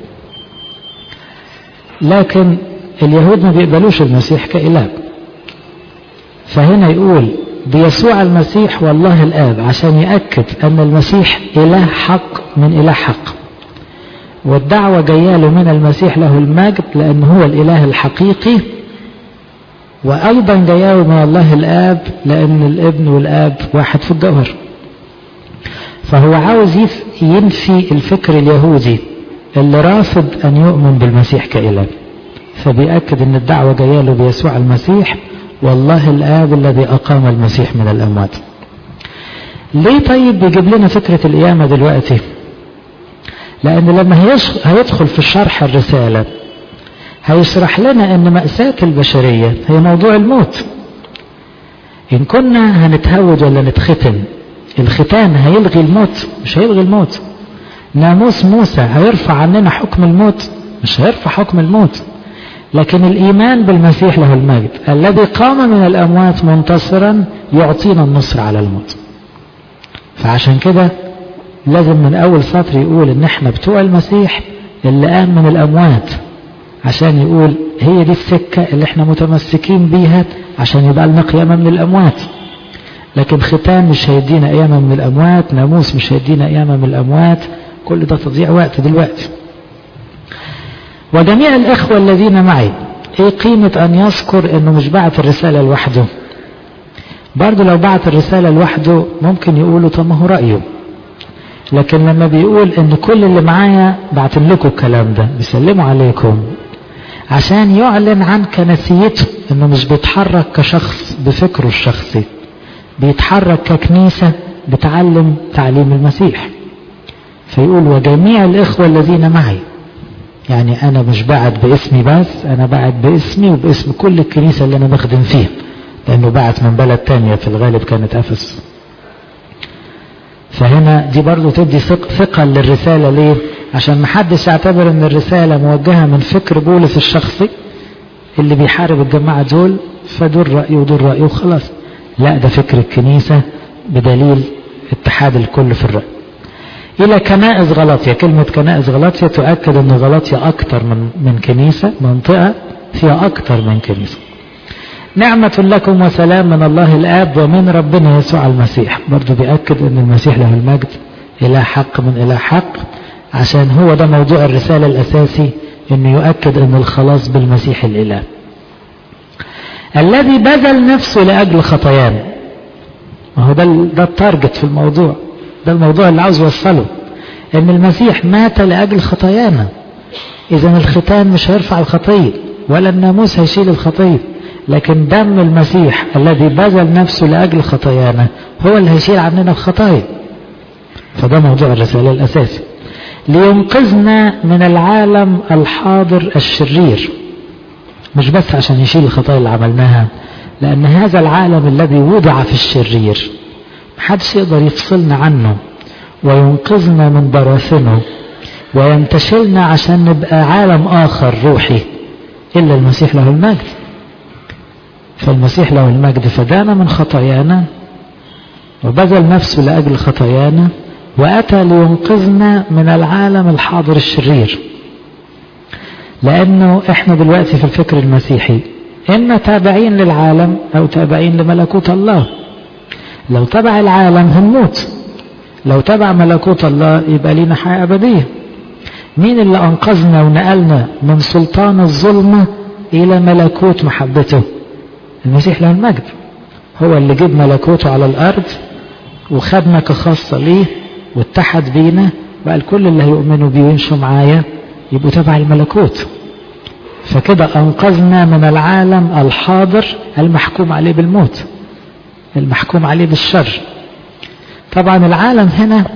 لكن اليهود ما بيقبلوش المسيح كإله فهنا يقول بيسوع المسيح والله الآب عشان يأكد أن المسيح إله حق من إله حق والدعوة جاية له من المسيح له المجد لأن هو الإله الحقيقي وأيضا جاية من الله الآب لأن الابن والآب واحد في الجوهر فهو عاوز ينفي الفكر اليهودي اللي رافض أن يؤمن بالمسيح كإله فبيأكد أن الدعوة جاية له بيسوع المسيح والله الآب الذي أقام المسيح من الأموات ليه طيب بيجيب لنا فكرة القيامة دلوقتي لأن لما هيدخل في الشرح الرسالة هيشرح لنا أن مأساة البشرية هي موضوع الموت إن كنا هنتهود ولا نتختن الختان هيلغي الموت مش هيلغي الموت ناموس موسى هيرفع عننا حكم الموت مش هيرفع حكم الموت لكن الإيمان بالمسيح له المجد الذي قام من الأموات منتصرا يعطينا النصر على الموت فعشان كده لازم من أول سطر يقول إن إحنا بتوع المسيح اللي قام من الأموات عشان يقول هي دي السكة اللي إحنا متمسكين بيها عشان يبقى لنا قيامة من الأموات لكن ختان مش هيدينا قيامة من الأموات ناموس مش هيدينا قيامة من الأموات كل ده تضيع وقت دلوقتي وجميع الإخوة الذين معي إيه قيمة أن يذكر إنه مش بعت الرسالة لوحده برضه لو بعت الرسالة لوحده ممكن يقولوا طب ما هو رأيه لكن لما بيقول ان كل اللي معايا بعت لكم الكلام ده بيسلموا عليكم عشان يعلن عن كنسيته انه مش بيتحرك كشخص بفكره الشخصي بيتحرك ككنيسة بتعلم تعليم المسيح فيقول وجميع الإخوة الذين معي يعني أنا مش بعت باسمي بس أنا بعت باسمي وباسم كل الكنيسة اللي أنا بخدم فيها لأنه بعت من بلد تانية في الغالب كانت أفس فهنا دي برضو تدي ثقة للرسالة ليه عشان محدش يعتبر ان الرسالة موجهة من فكر بولس الشخصي اللي بيحارب الجماعة دول فدول رأيه ودول رأيه وخلاص لا ده فكر الكنيسة بدليل اتحاد الكل في الرأي إلى كنائس غلطية كلمة كنائس غلطية تؤكد أن غلطية أكتر من, من كنيسة منطقة فيها أكتر من كنيسة نعمة لكم وسلام من الله الآب ومن ربنا يسوع المسيح برضو بيأكد أن المسيح له المجد إله حق من إله حق عشان هو ده موضوع الرسالة الأساسي أنه يؤكد أن الخلاص بالمسيح الإله الذي بذل نفسه لأجل خطايانا ما هو ده, ده التارجت في الموضوع ده الموضوع اللي عاوز يوصله ان المسيح مات لأجل خطايانا اذا الختان مش هيرفع الخطية ولا الناموس هيشيل الخطية لكن دم المسيح الذي بذل نفسه لأجل خطايانا هو اللي هيشيل عننا الخطايا فده موضوع الرسالة الأساسي لينقذنا من العالم الحاضر الشرير مش بس عشان يشيل الخطايا اللي عملناها لأن هذا العالم الذي وضع في الشرير محدش يقدر يفصلنا عنه وينقذنا من براثنه وينتشلنا عشان نبقى عالم آخر روحي إلا المسيح له المجد فالمسيح له المجد فدانا من خطايانا وبذل نفسه لأجل خطايانا وأتى لينقذنا من العالم الحاضر الشرير لأنه إحنا دلوقتي في الفكر المسيحي إما تابعين للعالم أو تابعين لملكوت الله لو تبع العالم هنموت لو تبع ملكوت الله يبقى لنا حياة أبدية مين اللي أنقذنا ونقلنا من سلطان الظلمة إلى ملكوت محبته المسيح له المجد هو اللي جاب ملكوته على الأرض وخدنا كخاصة ليه واتحد بينا وقال كل اللي هيؤمنوا بيه ويمشوا معايا يبقوا تبع الملكوت فكده أنقذنا من العالم الحاضر المحكوم عليه بالموت المحكوم عليه بالشر طبعا العالم هنا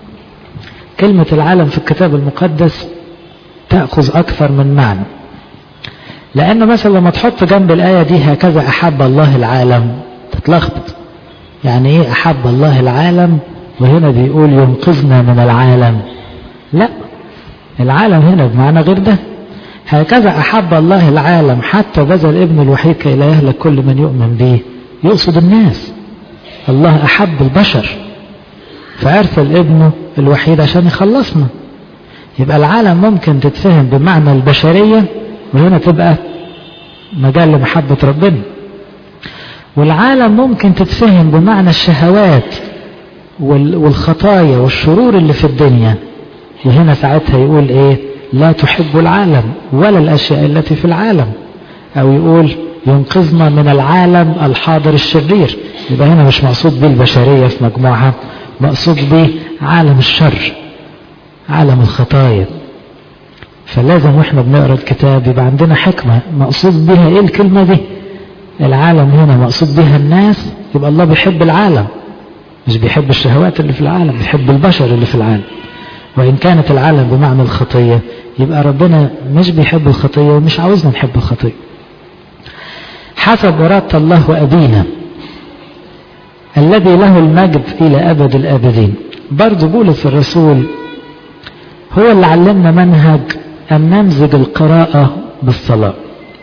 كلمة العالم في الكتاب المقدس تأخذ أكثر من معنى لأنه مثلا لما تحط جنب الآية دي هكذا أحب الله العالم تتلخبط يعني إيه أحب الله العالم وهنا بيقول ينقذنا من العالم لا العالم هنا بمعنى غير ده هكذا أحب الله العالم حتى بذل ابن الوحيد كي لا يهلك كل من يؤمن به يقصد الناس الله أحب البشر فأرسل ابنه الوحيد عشان يخلصنا يبقى العالم ممكن تتفهم بمعنى البشرية وهنا تبقى مجال لمحبة ربنا والعالم ممكن تتفهم بمعنى الشهوات والخطايا والشرور اللي في الدنيا وهنا ساعتها يقول ايه لا تحب العالم ولا الاشياء التي في العالم او يقول ينقذنا من العالم الحاضر الشرير يبقى هنا مش مقصود به البشرية في مجموعة مقصود به عالم الشر عالم الخطايا فلازم واحنا بنقرا الكتاب يبقى عندنا حكمة مقصود بها ايه الكلمة دي العالم هنا مقصود بها الناس يبقى الله بيحب العالم مش بيحب الشهوات اللي في العالم بيحب البشر اللي في العالم وإن كانت العالم بمعنى الخطية يبقى ربنا مش بيحب الخطية ومش عاوزنا نحب الخطية حسب إرادة الله وأبينا الذي له المجد إلى أبد الآبدين برضو بولس الرسول هو اللي علمنا منهج أن نمزج القراءة بالصلاة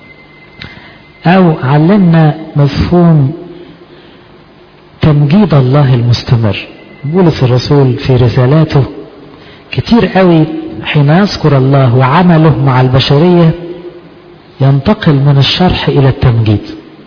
أو علمنا مفهوم تمجيد الله المستمر بولس الرسول في رسالاته كتير قوي حين يذكر الله وعمله مع البشرية ينتقل من الشرح إلى التمجيد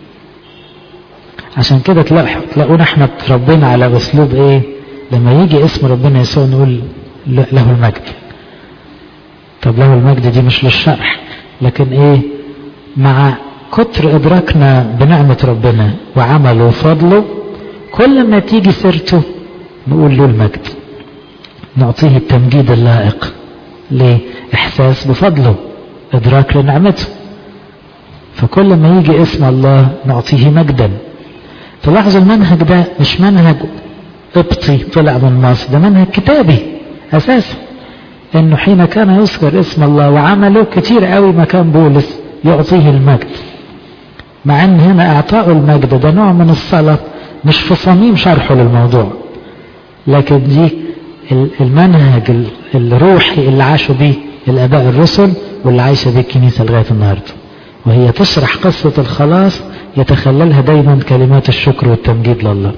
عشان كده تلاقونا احنا اتربينا على اسلوب ايه لما يجي اسم ربنا يسوع نقول له المجد طب له المجد دي مش للشرح لكن ايه مع كتر ادراكنا بنعمة ربنا وعمله وفضله كل ما تيجي سيرته نقول له المجد نعطيه التمجيد اللائق ليه احساس بفضله ادراك لنعمته فكل ما يجي اسم الله نعطيه مجدا تلاحظوا المنهج ده مش منهج قبطي طلع من مصر ده منهج كتابي اساسا انه حين كان يذكر اسم الله وعمله كتير قوي ما كان بولس يعطيه المجد مع ان هنا اعطاء المجد ده نوع من الصلاة مش في صميم شرحه للموضوع لكن دي المنهج الروحي اللي عاشوا بيه الاباء الرسل واللي عايشه بيه الكنيسه لغايه النهارده وهي تشرح قصه الخلاص يتخللها دايما كلمات الشكر والتمجيد لله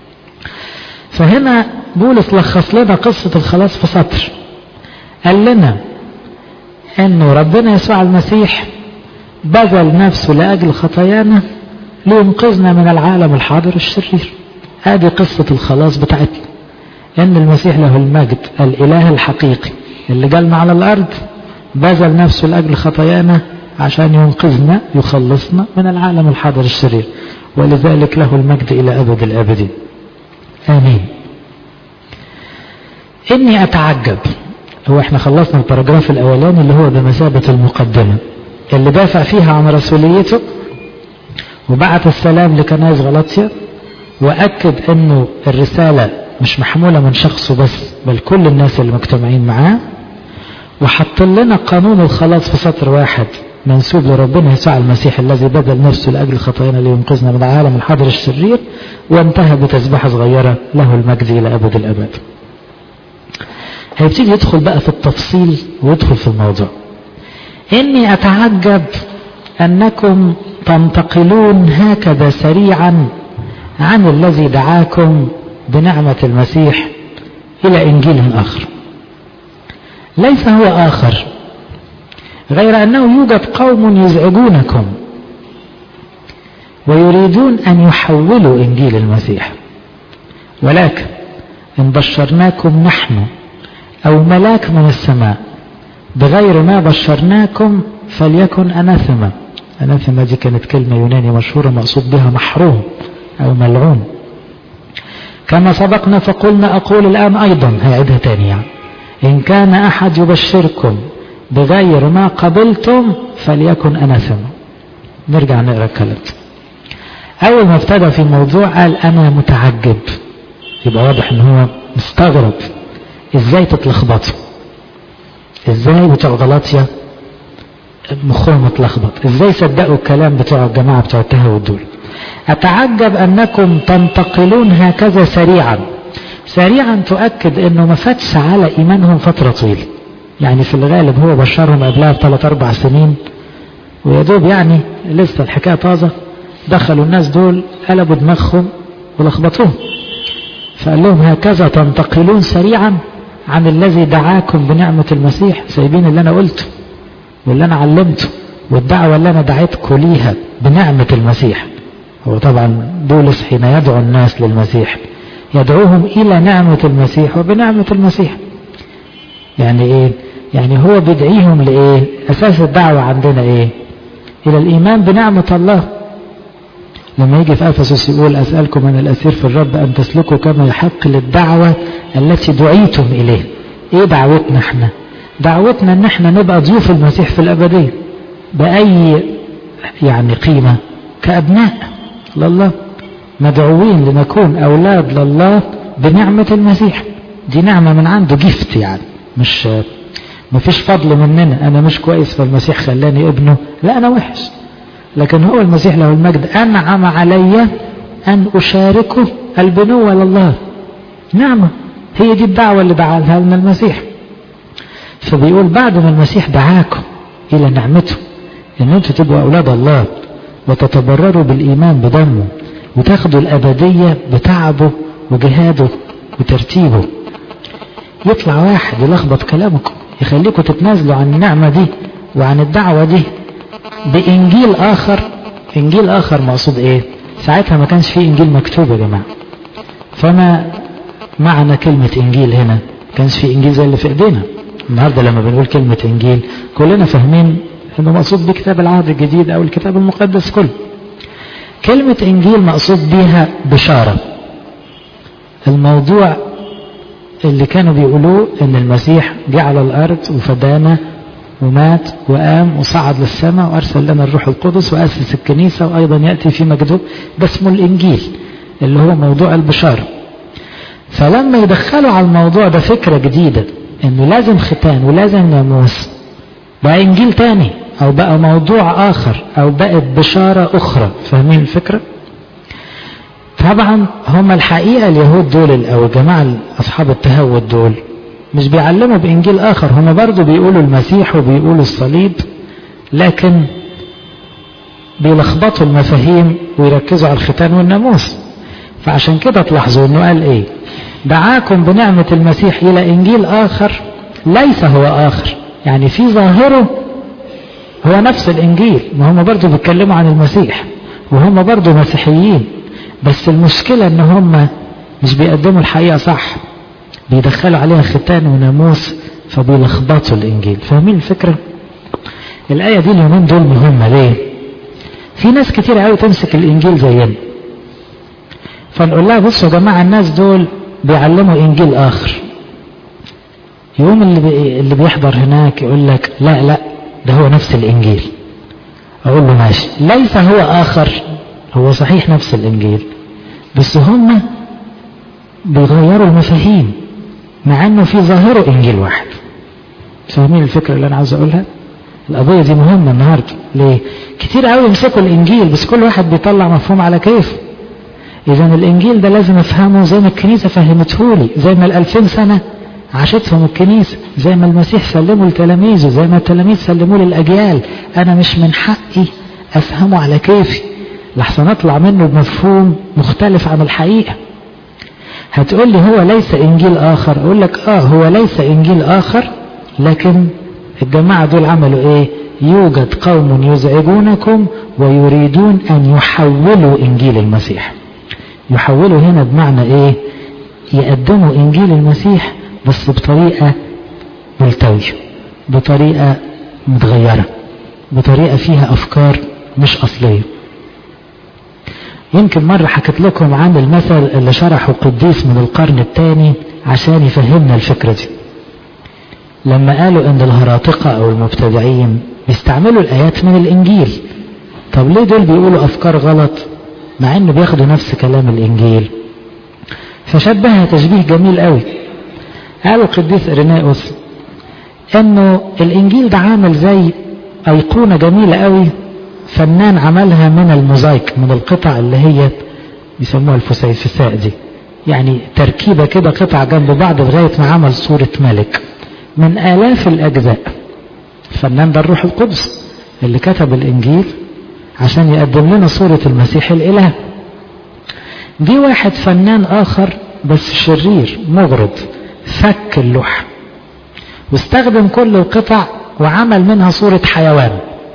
فهنا بولس لخص لنا قصه الخلاص في سطر قال لنا انه ربنا يسوع المسيح بذل نفسه لاجل خطايانا لينقذنا من العالم الحاضر الشرير هذه قصه الخلاص بتاعتنا ان المسيح له المجد الاله الحقيقي اللي جالنا على الارض بذل نفسه لاجل خطايانا عشان ينقذنا يخلصنا من العالم الحاضر الشرير ولذلك له المجد الى ابد الابدين امين اني اتعجب هو احنا خلصنا الباراجراف الاولاني اللي هو بمثابه المقدمه اللي دافع فيها عن رسوليته وبعت السلام لكنائس غلطيا واكد انه الرساله مش محمولة من شخصه بس بل كل الناس اللي مجتمعين معاه وحط لنا قانون الخلاص في سطر واحد منسوب لربنا يسوع المسيح الذي بذل نفسه لأجل خطايانا لينقذنا من العالم الحاضر الشرير وانتهى بتسبيحة صغيرة له المجد إلى أبد الأبد هيبتدي يدخل بقى في التفصيل ويدخل في الموضوع إني أتعجب أنكم تنتقلون هكذا سريعا عن الذي دعاكم بنعمة المسيح إلى إنجيل آخر ليس هو آخر غير أنه يوجد قوم يزعجونكم ويريدون أن يحولوا إنجيل المسيح ولكن إن بشرناكم نحن أو ملاك من السماء بغير ما بشرناكم فليكن أناثما أناثما دي كانت كلمة يونانية مشهورة مقصود بها محروم أو ملعون كما سبقنا فقلنا أقول الآن أيضا هيعيدها تاني يعني إن كان أحد يبشركم بغير ما قبلتم فليكن أناثما نرجع نقرأ الكلام أول ما ابتدى في الموضوع قال أنا متعجب يبقى واضح إن هو مستغرب إزاي تتلخبطوا إزاي بتوع غلطية مخهم متلخبط إزاي صدقوا الكلام بتوع الجماعة بتوع التهود دول أتعجب أنكم تنتقلون هكذا سريعا سريعا تؤكد أنه ما فاتش على إيمانهم فترة طويلة يعني في الغالب هو بشرهم قبلها بثلاث أربع سنين ويا دوب يعني لسه الحكاية طازة دخلوا الناس دول قلبوا دماغهم ولخبطوهم فقال لهم هكذا تنتقلون سريعا عن الذي دعاكم بنعمة المسيح سايبين اللي أنا قلته واللي أنا علمته والدعوة اللي أنا دعيتكم ليها بنعمة المسيح هو طبعا بولس حين يدعو الناس للمسيح يدعوهم إلى نعمة المسيح وبنعمة المسيح يعني إيه يعني هو بيدعيهم لإيه أساس الدعوة عندنا إيه إلى الإيمان بنعمة الله لما يجي في أفسس يقول أسألكم أن الأسير في الرب أن تسلكوا كما يحق للدعوة التي دعيتم إليه إيه دعوتنا إحنا دعوتنا أن إحنا نبقى ضيوف المسيح في الأبدية بأي يعني قيمة كأبناء لله مدعوين لنكون أولاد لله بنعمة المسيح دي نعمة من عنده جفت يعني مش ما فيش فضل مننا أنا مش كويس فالمسيح خلاني ابنه لا أنا وحش لكن هو المسيح له المجد أنعم علي أن أشاركه البنوة لله نعمة هي دي الدعوة اللي دعاها لنا المسيح فبيقول بعد ما المسيح دعاكم إلى نعمته إن أنتوا تبقوا أولاد الله وتتبرروا بالإيمان بدمه وتاخدوا الأبدية بتعبه وجهاده وترتيبه يطلع واحد يلخبط كلامكم يخليكم تتنازلوا عن النعمة دي وعن الدعوة دي بإنجيل آخر إنجيل آخر مقصود إيه ساعتها ما كانش فيه إنجيل مكتوب يا جماعة فما معنى كلمة إنجيل هنا كانش فيه إنجيل زي اللي في إيدينا النهاردة لما بنقول كلمة إنجيل كلنا فاهمين إنه مقصود بكتاب العهد الجديد أو الكتاب المقدس كله كلمة إنجيل مقصود بيها بشارة الموضوع اللي كانوا بيقولوه إن المسيح جه على الأرض وفدانا ومات وقام وصعد للسماء وأرسل لنا الروح القدس وأسس الكنيسة وأيضا يأتي في مجده ده اسمه الإنجيل اللي هو موضوع البشارة فلما يدخلوا على الموضوع ده فكرة جديدة إنه لازم ختان ولازم ناموس بقى إنجيل تاني أو بقى موضوع آخر أو بقت بشارة أخرى فاهمين الفكرة؟ طبعا هم الحقيقة اليهود دول أو الجماعة أصحاب التهود دول مش بيعلموا بإنجيل آخر هم برضو بيقولوا المسيح وبيقولوا الصليب لكن بيلخبطوا المفاهيم ويركزوا على الختان والناموس فعشان كده تلاحظوا انه قال ايه دعاكم بنعمة المسيح الى انجيل اخر ليس هو اخر يعني في ظاهره هو نفس الانجيل ما هم برضو بيتكلموا عن المسيح وهم برضو مسيحيين بس المشكلة ان هم مش بيقدموا الحقيقة صح بيدخلوا عليها ختان وناموس فبيلخبطوا الانجيل فاهمين الفكرة الآية دي اليومين دول مهمة ليه في ناس كتير قوي تمسك الانجيل زينا فنقول لها بصوا يا جماعة الناس دول بيعلموا انجيل اخر يوم اللي بي اللي بيحضر هناك يقول لك لا لا ده هو نفس الانجيل اقول له ماشي ليس هو اخر هو صحيح نفس الانجيل بس هم بيغيروا المفاهيم مع انه في ظاهره انجيل واحد فاهمين الفكره اللي انا عاوز اقولها القضية دي مهمة النهاردة ليه كتير قوي يمسكوا الانجيل بس كل واحد بيطلع مفهوم على كيفه اذا الانجيل ده لازم افهمه زي ما الكنيسة فهمتهولي زي ما الالفين سنة عاشتهم الكنيسة زي ما المسيح سلمه لتلاميذه زي ما التلاميذ سلموه للاجيال انا مش من حقي افهمه على كيفي لحسن اطلع منه بمفهوم مختلف عن الحقيقة هتقول لي هو ليس انجيل اخر اقول لك اه هو ليس انجيل اخر لكن الجماعة دول عملوا ايه يوجد قوم يزعجونكم ويريدون ان يحولوا انجيل المسيح يحولوا هنا بمعنى ايه يقدموا انجيل المسيح بس بطريقة ملتوية بطريقة متغيرة بطريقة فيها افكار مش اصلية يمكن مرة حكيت لكم عن المثل اللي شرحه قديس من القرن الثاني عشان يفهمنا الفكرة دي لما قالوا ان الهراطقة او المبتدعين بيستعملوا الايات من الانجيل طب ليه دول بيقولوا افكار غلط مع انه بياخدوا نفس كلام الانجيل فشبهها تشبيه جميل قوي قالوا القديس اريناؤوس انه الانجيل ده عامل زي ايقونة جميلة قوي فنان عملها من الموزايك من القطع اللي هي بيسموها الفسيفساء دي يعني تركيبة كده قطع جنب بعض لغاية ما عمل صورة ملك من آلاف الأجزاء الفنان ده الروح القدس اللي كتب الإنجيل عشان يقدم لنا صورة المسيح الإله دي واحد فنان آخر بس شرير مغرض فك اللوحة واستخدم كل القطع وعمل منها صورة حيوان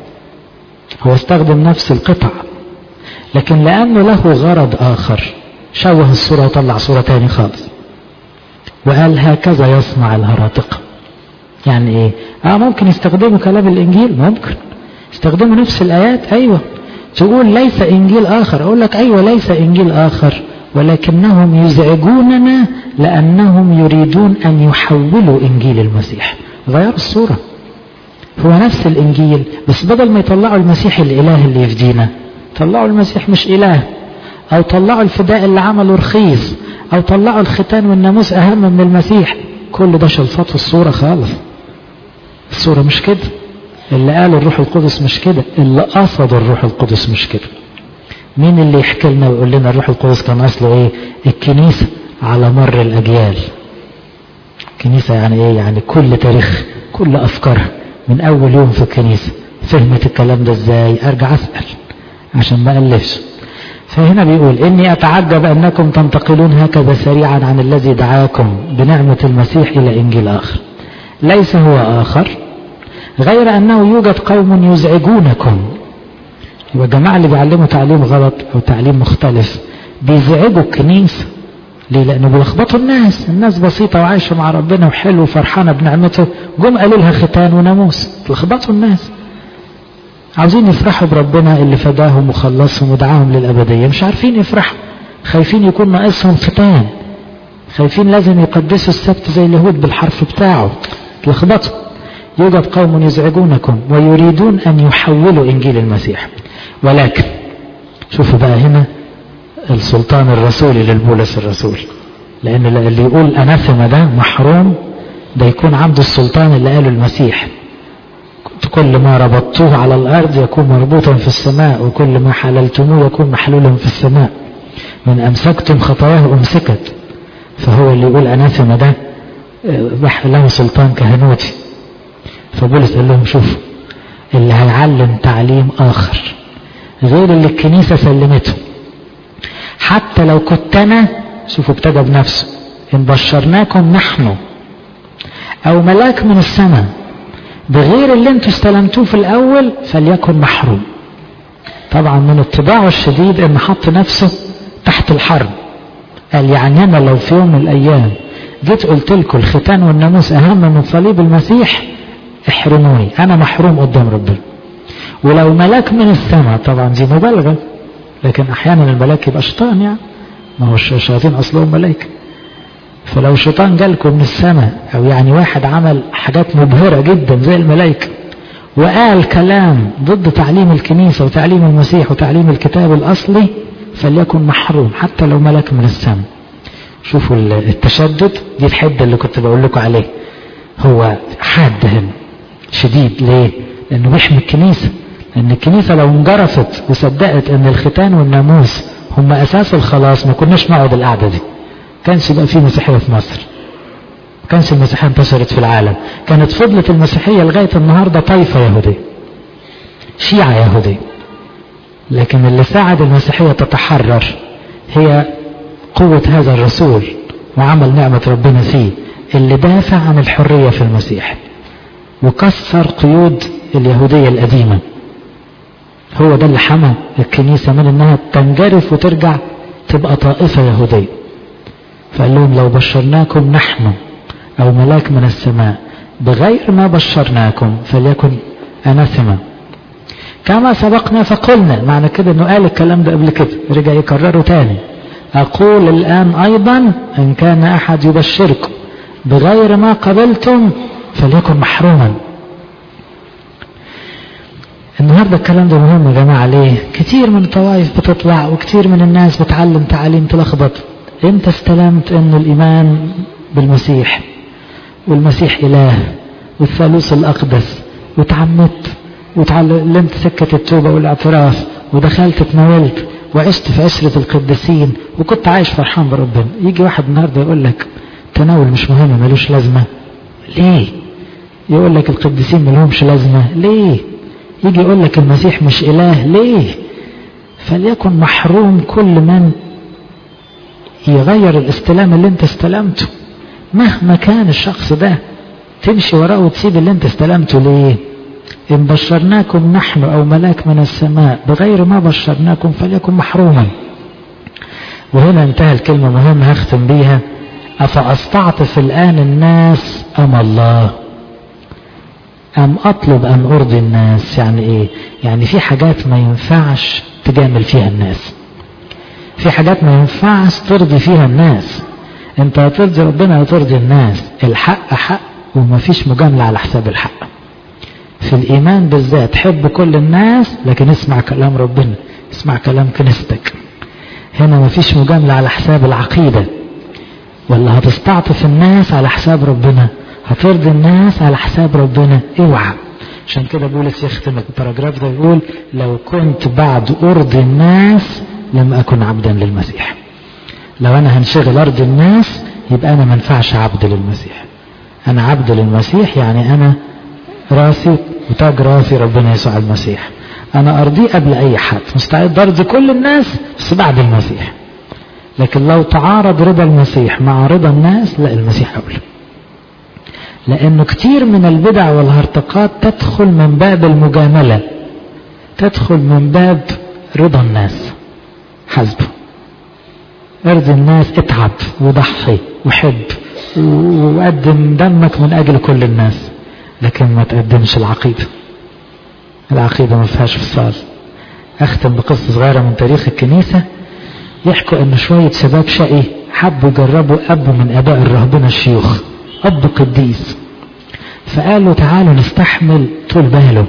هو استخدم نفس القطع لكن لأنه له غرض آخر شوه الصورة وطلع صورة تاني خالص وقال هكذا يصنع الهراطقة يعني ايه اه ممكن يستخدموا كلام الانجيل ممكن يستخدموا نفس الايات ايوه تقول ليس انجيل اخر اقول لك ايوه ليس انجيل اخر ولكنهم يزعجوننا لانهم يريدون ان يحولوا انجيل المسيح غيروا الصوره هو نفس الانجيل بس بدل ما يطلعوا المسيح الاله اللي يفدينا طلعوا المسيح مش اله او طلعوا الفداء اللي عمله رخيص او طلعوا الختان والناموس اهم من المسيح كل ده شلفطوا الصوره خالص الصوره مش كده اللي قاله الروح القدس مش كده اللي قصد الروح القدس مش كده مين اللي يحكي لنا ويقول لنا الروح القدس كان اصله ايه الكنيسه على مر الاجيال الكنيسه يعني ايه يعني كل تاريخ كل افكارها من اول يوم في الكنيسه فهمت الكلام ده ازاي ارجع اسال عشان ما الفش فهنا بيقول اني اتعجب انكم تنتقلون هكذا سريعا عن الذي دعاكم بنعمه المسيح الى انجيل اخر ليس هو اخر غير انه يوجد قوم يزعجونكم يبقى الجماعه اللي بيعلموا تعليم غلط او تعليم مختلف بيزعجوا الكنيسه ليه لانه بيلخبطوا الناس الناس بسيطه وعايشه مع ربنا وحلو وفرحانه بنعمته جم قالوا لها ختان وناموس لخبطوا الناس عاوزين يفرحوا بربنا اللي فداهم وخلصهم ودعاهم للأبدية مش عارفين يفرحوا خايفين يكون ناقصهم ختان خايفين لازم يقدسوا السبت زي اليهود بالحرف بتاعه لخبطوا يوجد قوم يزعجونكم ويريدون أن يحولوا إنجيل المسيح ولكن شوفوا بقى هنا السلطان الرسولي للبولس الرسول لأن اللي يقول أناثما ده محروم ده يكون عنده السلطان اللي قاله المسيح كل ما ربطتوه على الأرض يكون مربوطا في السماء وكل ما حللتموه يكون محلولا في السماء من أمسكتم خطاياه أمسكت فهو اللي يقول أناثما ده له سلطان كهنوتي فبولس قال لهم شوفوا اللي هيعلم تعليم آخر غير اللي الكنيسة سلمته حتى لو كنت أنا شوفوا ابتدى بنفسه إن بشرناكم نحن أو ملاك من السماء بغير اللي انتوا استلمتوه في الاول فليكن محروم طبعا من اتباعه الشديد ان حط نفسه تحت الحرب قال يعني انا لو في يوم من الايام جيت قلت لكم الختان والناموس اهم من صليب المسيح احرموني انا محروم قدام ربنا ولو ملاك من السماء طبعا دي مبالغه لكن احيانا الملاك يبقى شيطان يعني ما هو الشياطين اصلهم ملائكه فلو شيطان جالكم من السماء او يعني واحد عمل حاجات مبهرة جدا زي الملائكة وقال كلام ضد تعليم الكنيسة وتعليم المسيح وتعليم الكتاب الاصلي فليكن محروم حتى لو ملك من السماء شوفوا التشدد دي الحدة اللي كنت بقول لكم عليه هو حاد هنا شديد ليه لأنه بيحمي الكنيسة لأن الكنيسة لو انجرفت وصدقت أن الختان والناموس هم أساس الخلاص ما كناش نقعد القعدة دي كانش يبقى في مسيحية في مصر كانش المسيحية انتشرت في العالم كانت فضلت المسيحية لغاية النهاردة طائفة يهودية شيعة يهودية لكن اللي ساعد المسيحية تتحرر هي قوة هذا الرسول وعمل نعمة ربنا فيه اللي دافع عن الحرية في المسيح وكسر قيود اليهودية القديمة هو ده اللي حمى الكنيسة من انها تنجرف وترجع تبقى طائفة يهودية فقال لهم لو بشرناكم نحن او ملاك من السماء بغير ما بشرناكم فليكن اناثما كما سبقنا فقلنا معنى كده انه قال الكلام ده قبل كده رجع يكرره تاني اقول الان ايضا ان كان احد يبشركم بغير ما قبلتم فليكن محروما النهاردة الكلام ده مهم يا جماعة ليه كتير من الطوائف بتطلع وكتير من الناس بتعلم تعاليم تلخبط انت استلمت انه الايمان بالمسيح والمسيح اله والثالوث الاقدس وتعمدت وتعلمت سكة التوبة والاعتراف ودخلت اتناولت وعشت في عشرة القديسين وكنت عايش فرحان بربنا يجي واحد النهارده يقول لك تناول مش مهم ملوش لازمة ليه يقول لك القديسين ملهمش لازمة ليه يجي يقول لك المسيح مش إله ليه فليكن محروم كل من يغير الاستلام اللي انت استلمته مهما كان الشخص ده تمشي وراه وتسيب اللي انت استلمته ليه إن بشرناكم نحن أو ملاك من السماء بغير ما بشرناكم فليكن محروما وهنا انتهى الكلمة مهمة هختم بيها أفأستعطف الآن الناس أم الله أم أطلب أن أرضي الناس يعني إيه يعني في حاجات ما ينفعش تجامل فيها الناس في حاجات ما ينفعش ترضي فيها الناس انت هترضي ربنا هترضي الناس الحق حق وما فيش مجاملة على حساب الحق في الإيمان بالذات حب كل الناس لكن اسمع كلام ربنا اسمع كلام كنيستك هنا ما فيش مجاملة على حساب العقيدة ولا هتستعطف الناس على حساب ربنا هترضي الناس على حساب ربنا اوعى عشان كده بولس يختم الباراجراف ده يقول لو كنت بعد ارضي الناس لم اكن عبدا للمسيح لو انا هنشغل ارض الناس يبقى انا ما انفعش عبد للمسيح انا عبد للمسيح يعني انا راسي وتاج راسي ربنا يسوع المسيح انا ارضيه قبل اي حد مستعد ارضي كل الناس بس بعد المسيح لكن لو تعارض رضا المسيح مع رضا الناس لا المسيح اولى لانه كتير من البدع والهرطقات تدخل من باب المجاملة تدخل من باب رضا الناس حسبه ارضي الناس اتعب وضحي وحب وقدم دمك من اجل كل الناس لكن ما تقدمش العقيدة العقيدة ما فيهاش فصال اختم بقصة صغيرة من تاريخ الكنيسة يحكوا ان شوية شباب شقي حبوا يجربوا اب من اباء الرهبنة الشيوخ اب قديس فقالوا تعالوا نستحمل طول باله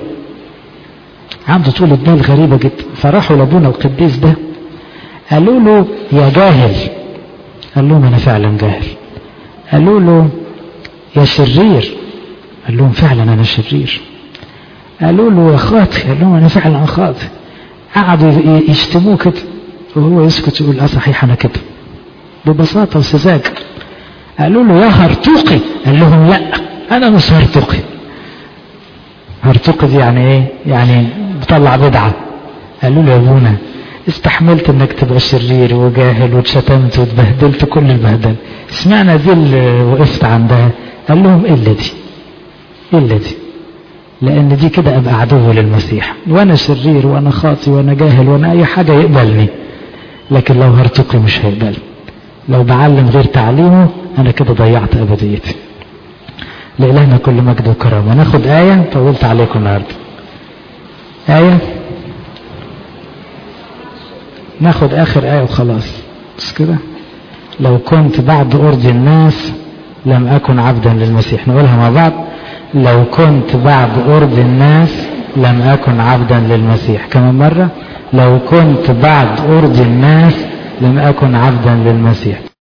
عنده طول بال غريبة جدا فراحوا لابونا القديس ده قالوا له يا جاهل قال لهم انا فعلا جاهل قالوا له يا شرير قال لهم فعلا انا شرير قالوا له يا خاطئ قال لهم انا فعلا خاطئ قعدوا يشتموه كده وهو يسكت يقول اه صحيح انا كده ببساطة وسذاجة قالوا له يا هرطوقي قال لهم لا انا مش هرطوقي هرطوقي دي يعني ايه يعني بطلع بدعة قالوا له يا ابونا استحملت انك تبقى شرير وجاهل واتشتمت واتبهدلت كل البهدل اشمعنى دي اللي وقفت عندها قال لهم الا دي الا دي لان دي كده ابقى عدو للمسيح وانا شرير وانا خاطي وانا جاهل وانا اي حاجة يقبلني لكن لو هرتقي مش هيقبل لو بعلم غير تعليمه انا كده ضيعت ابديتي لإلهنا كل مجد وكرامة ناخد آية طولت عليكم النهاردة آية ناخد آخر آية وخلاص بس كده لو كنت بعد أرضي الناس لم أكن عبدا للمسيح نقولها مع بعض لو كنت بعد أرض الناس لم أكن عبدا للمسيح كمان مرة لو كنت بعد أرض الناس لم أكن عبدا للمسيح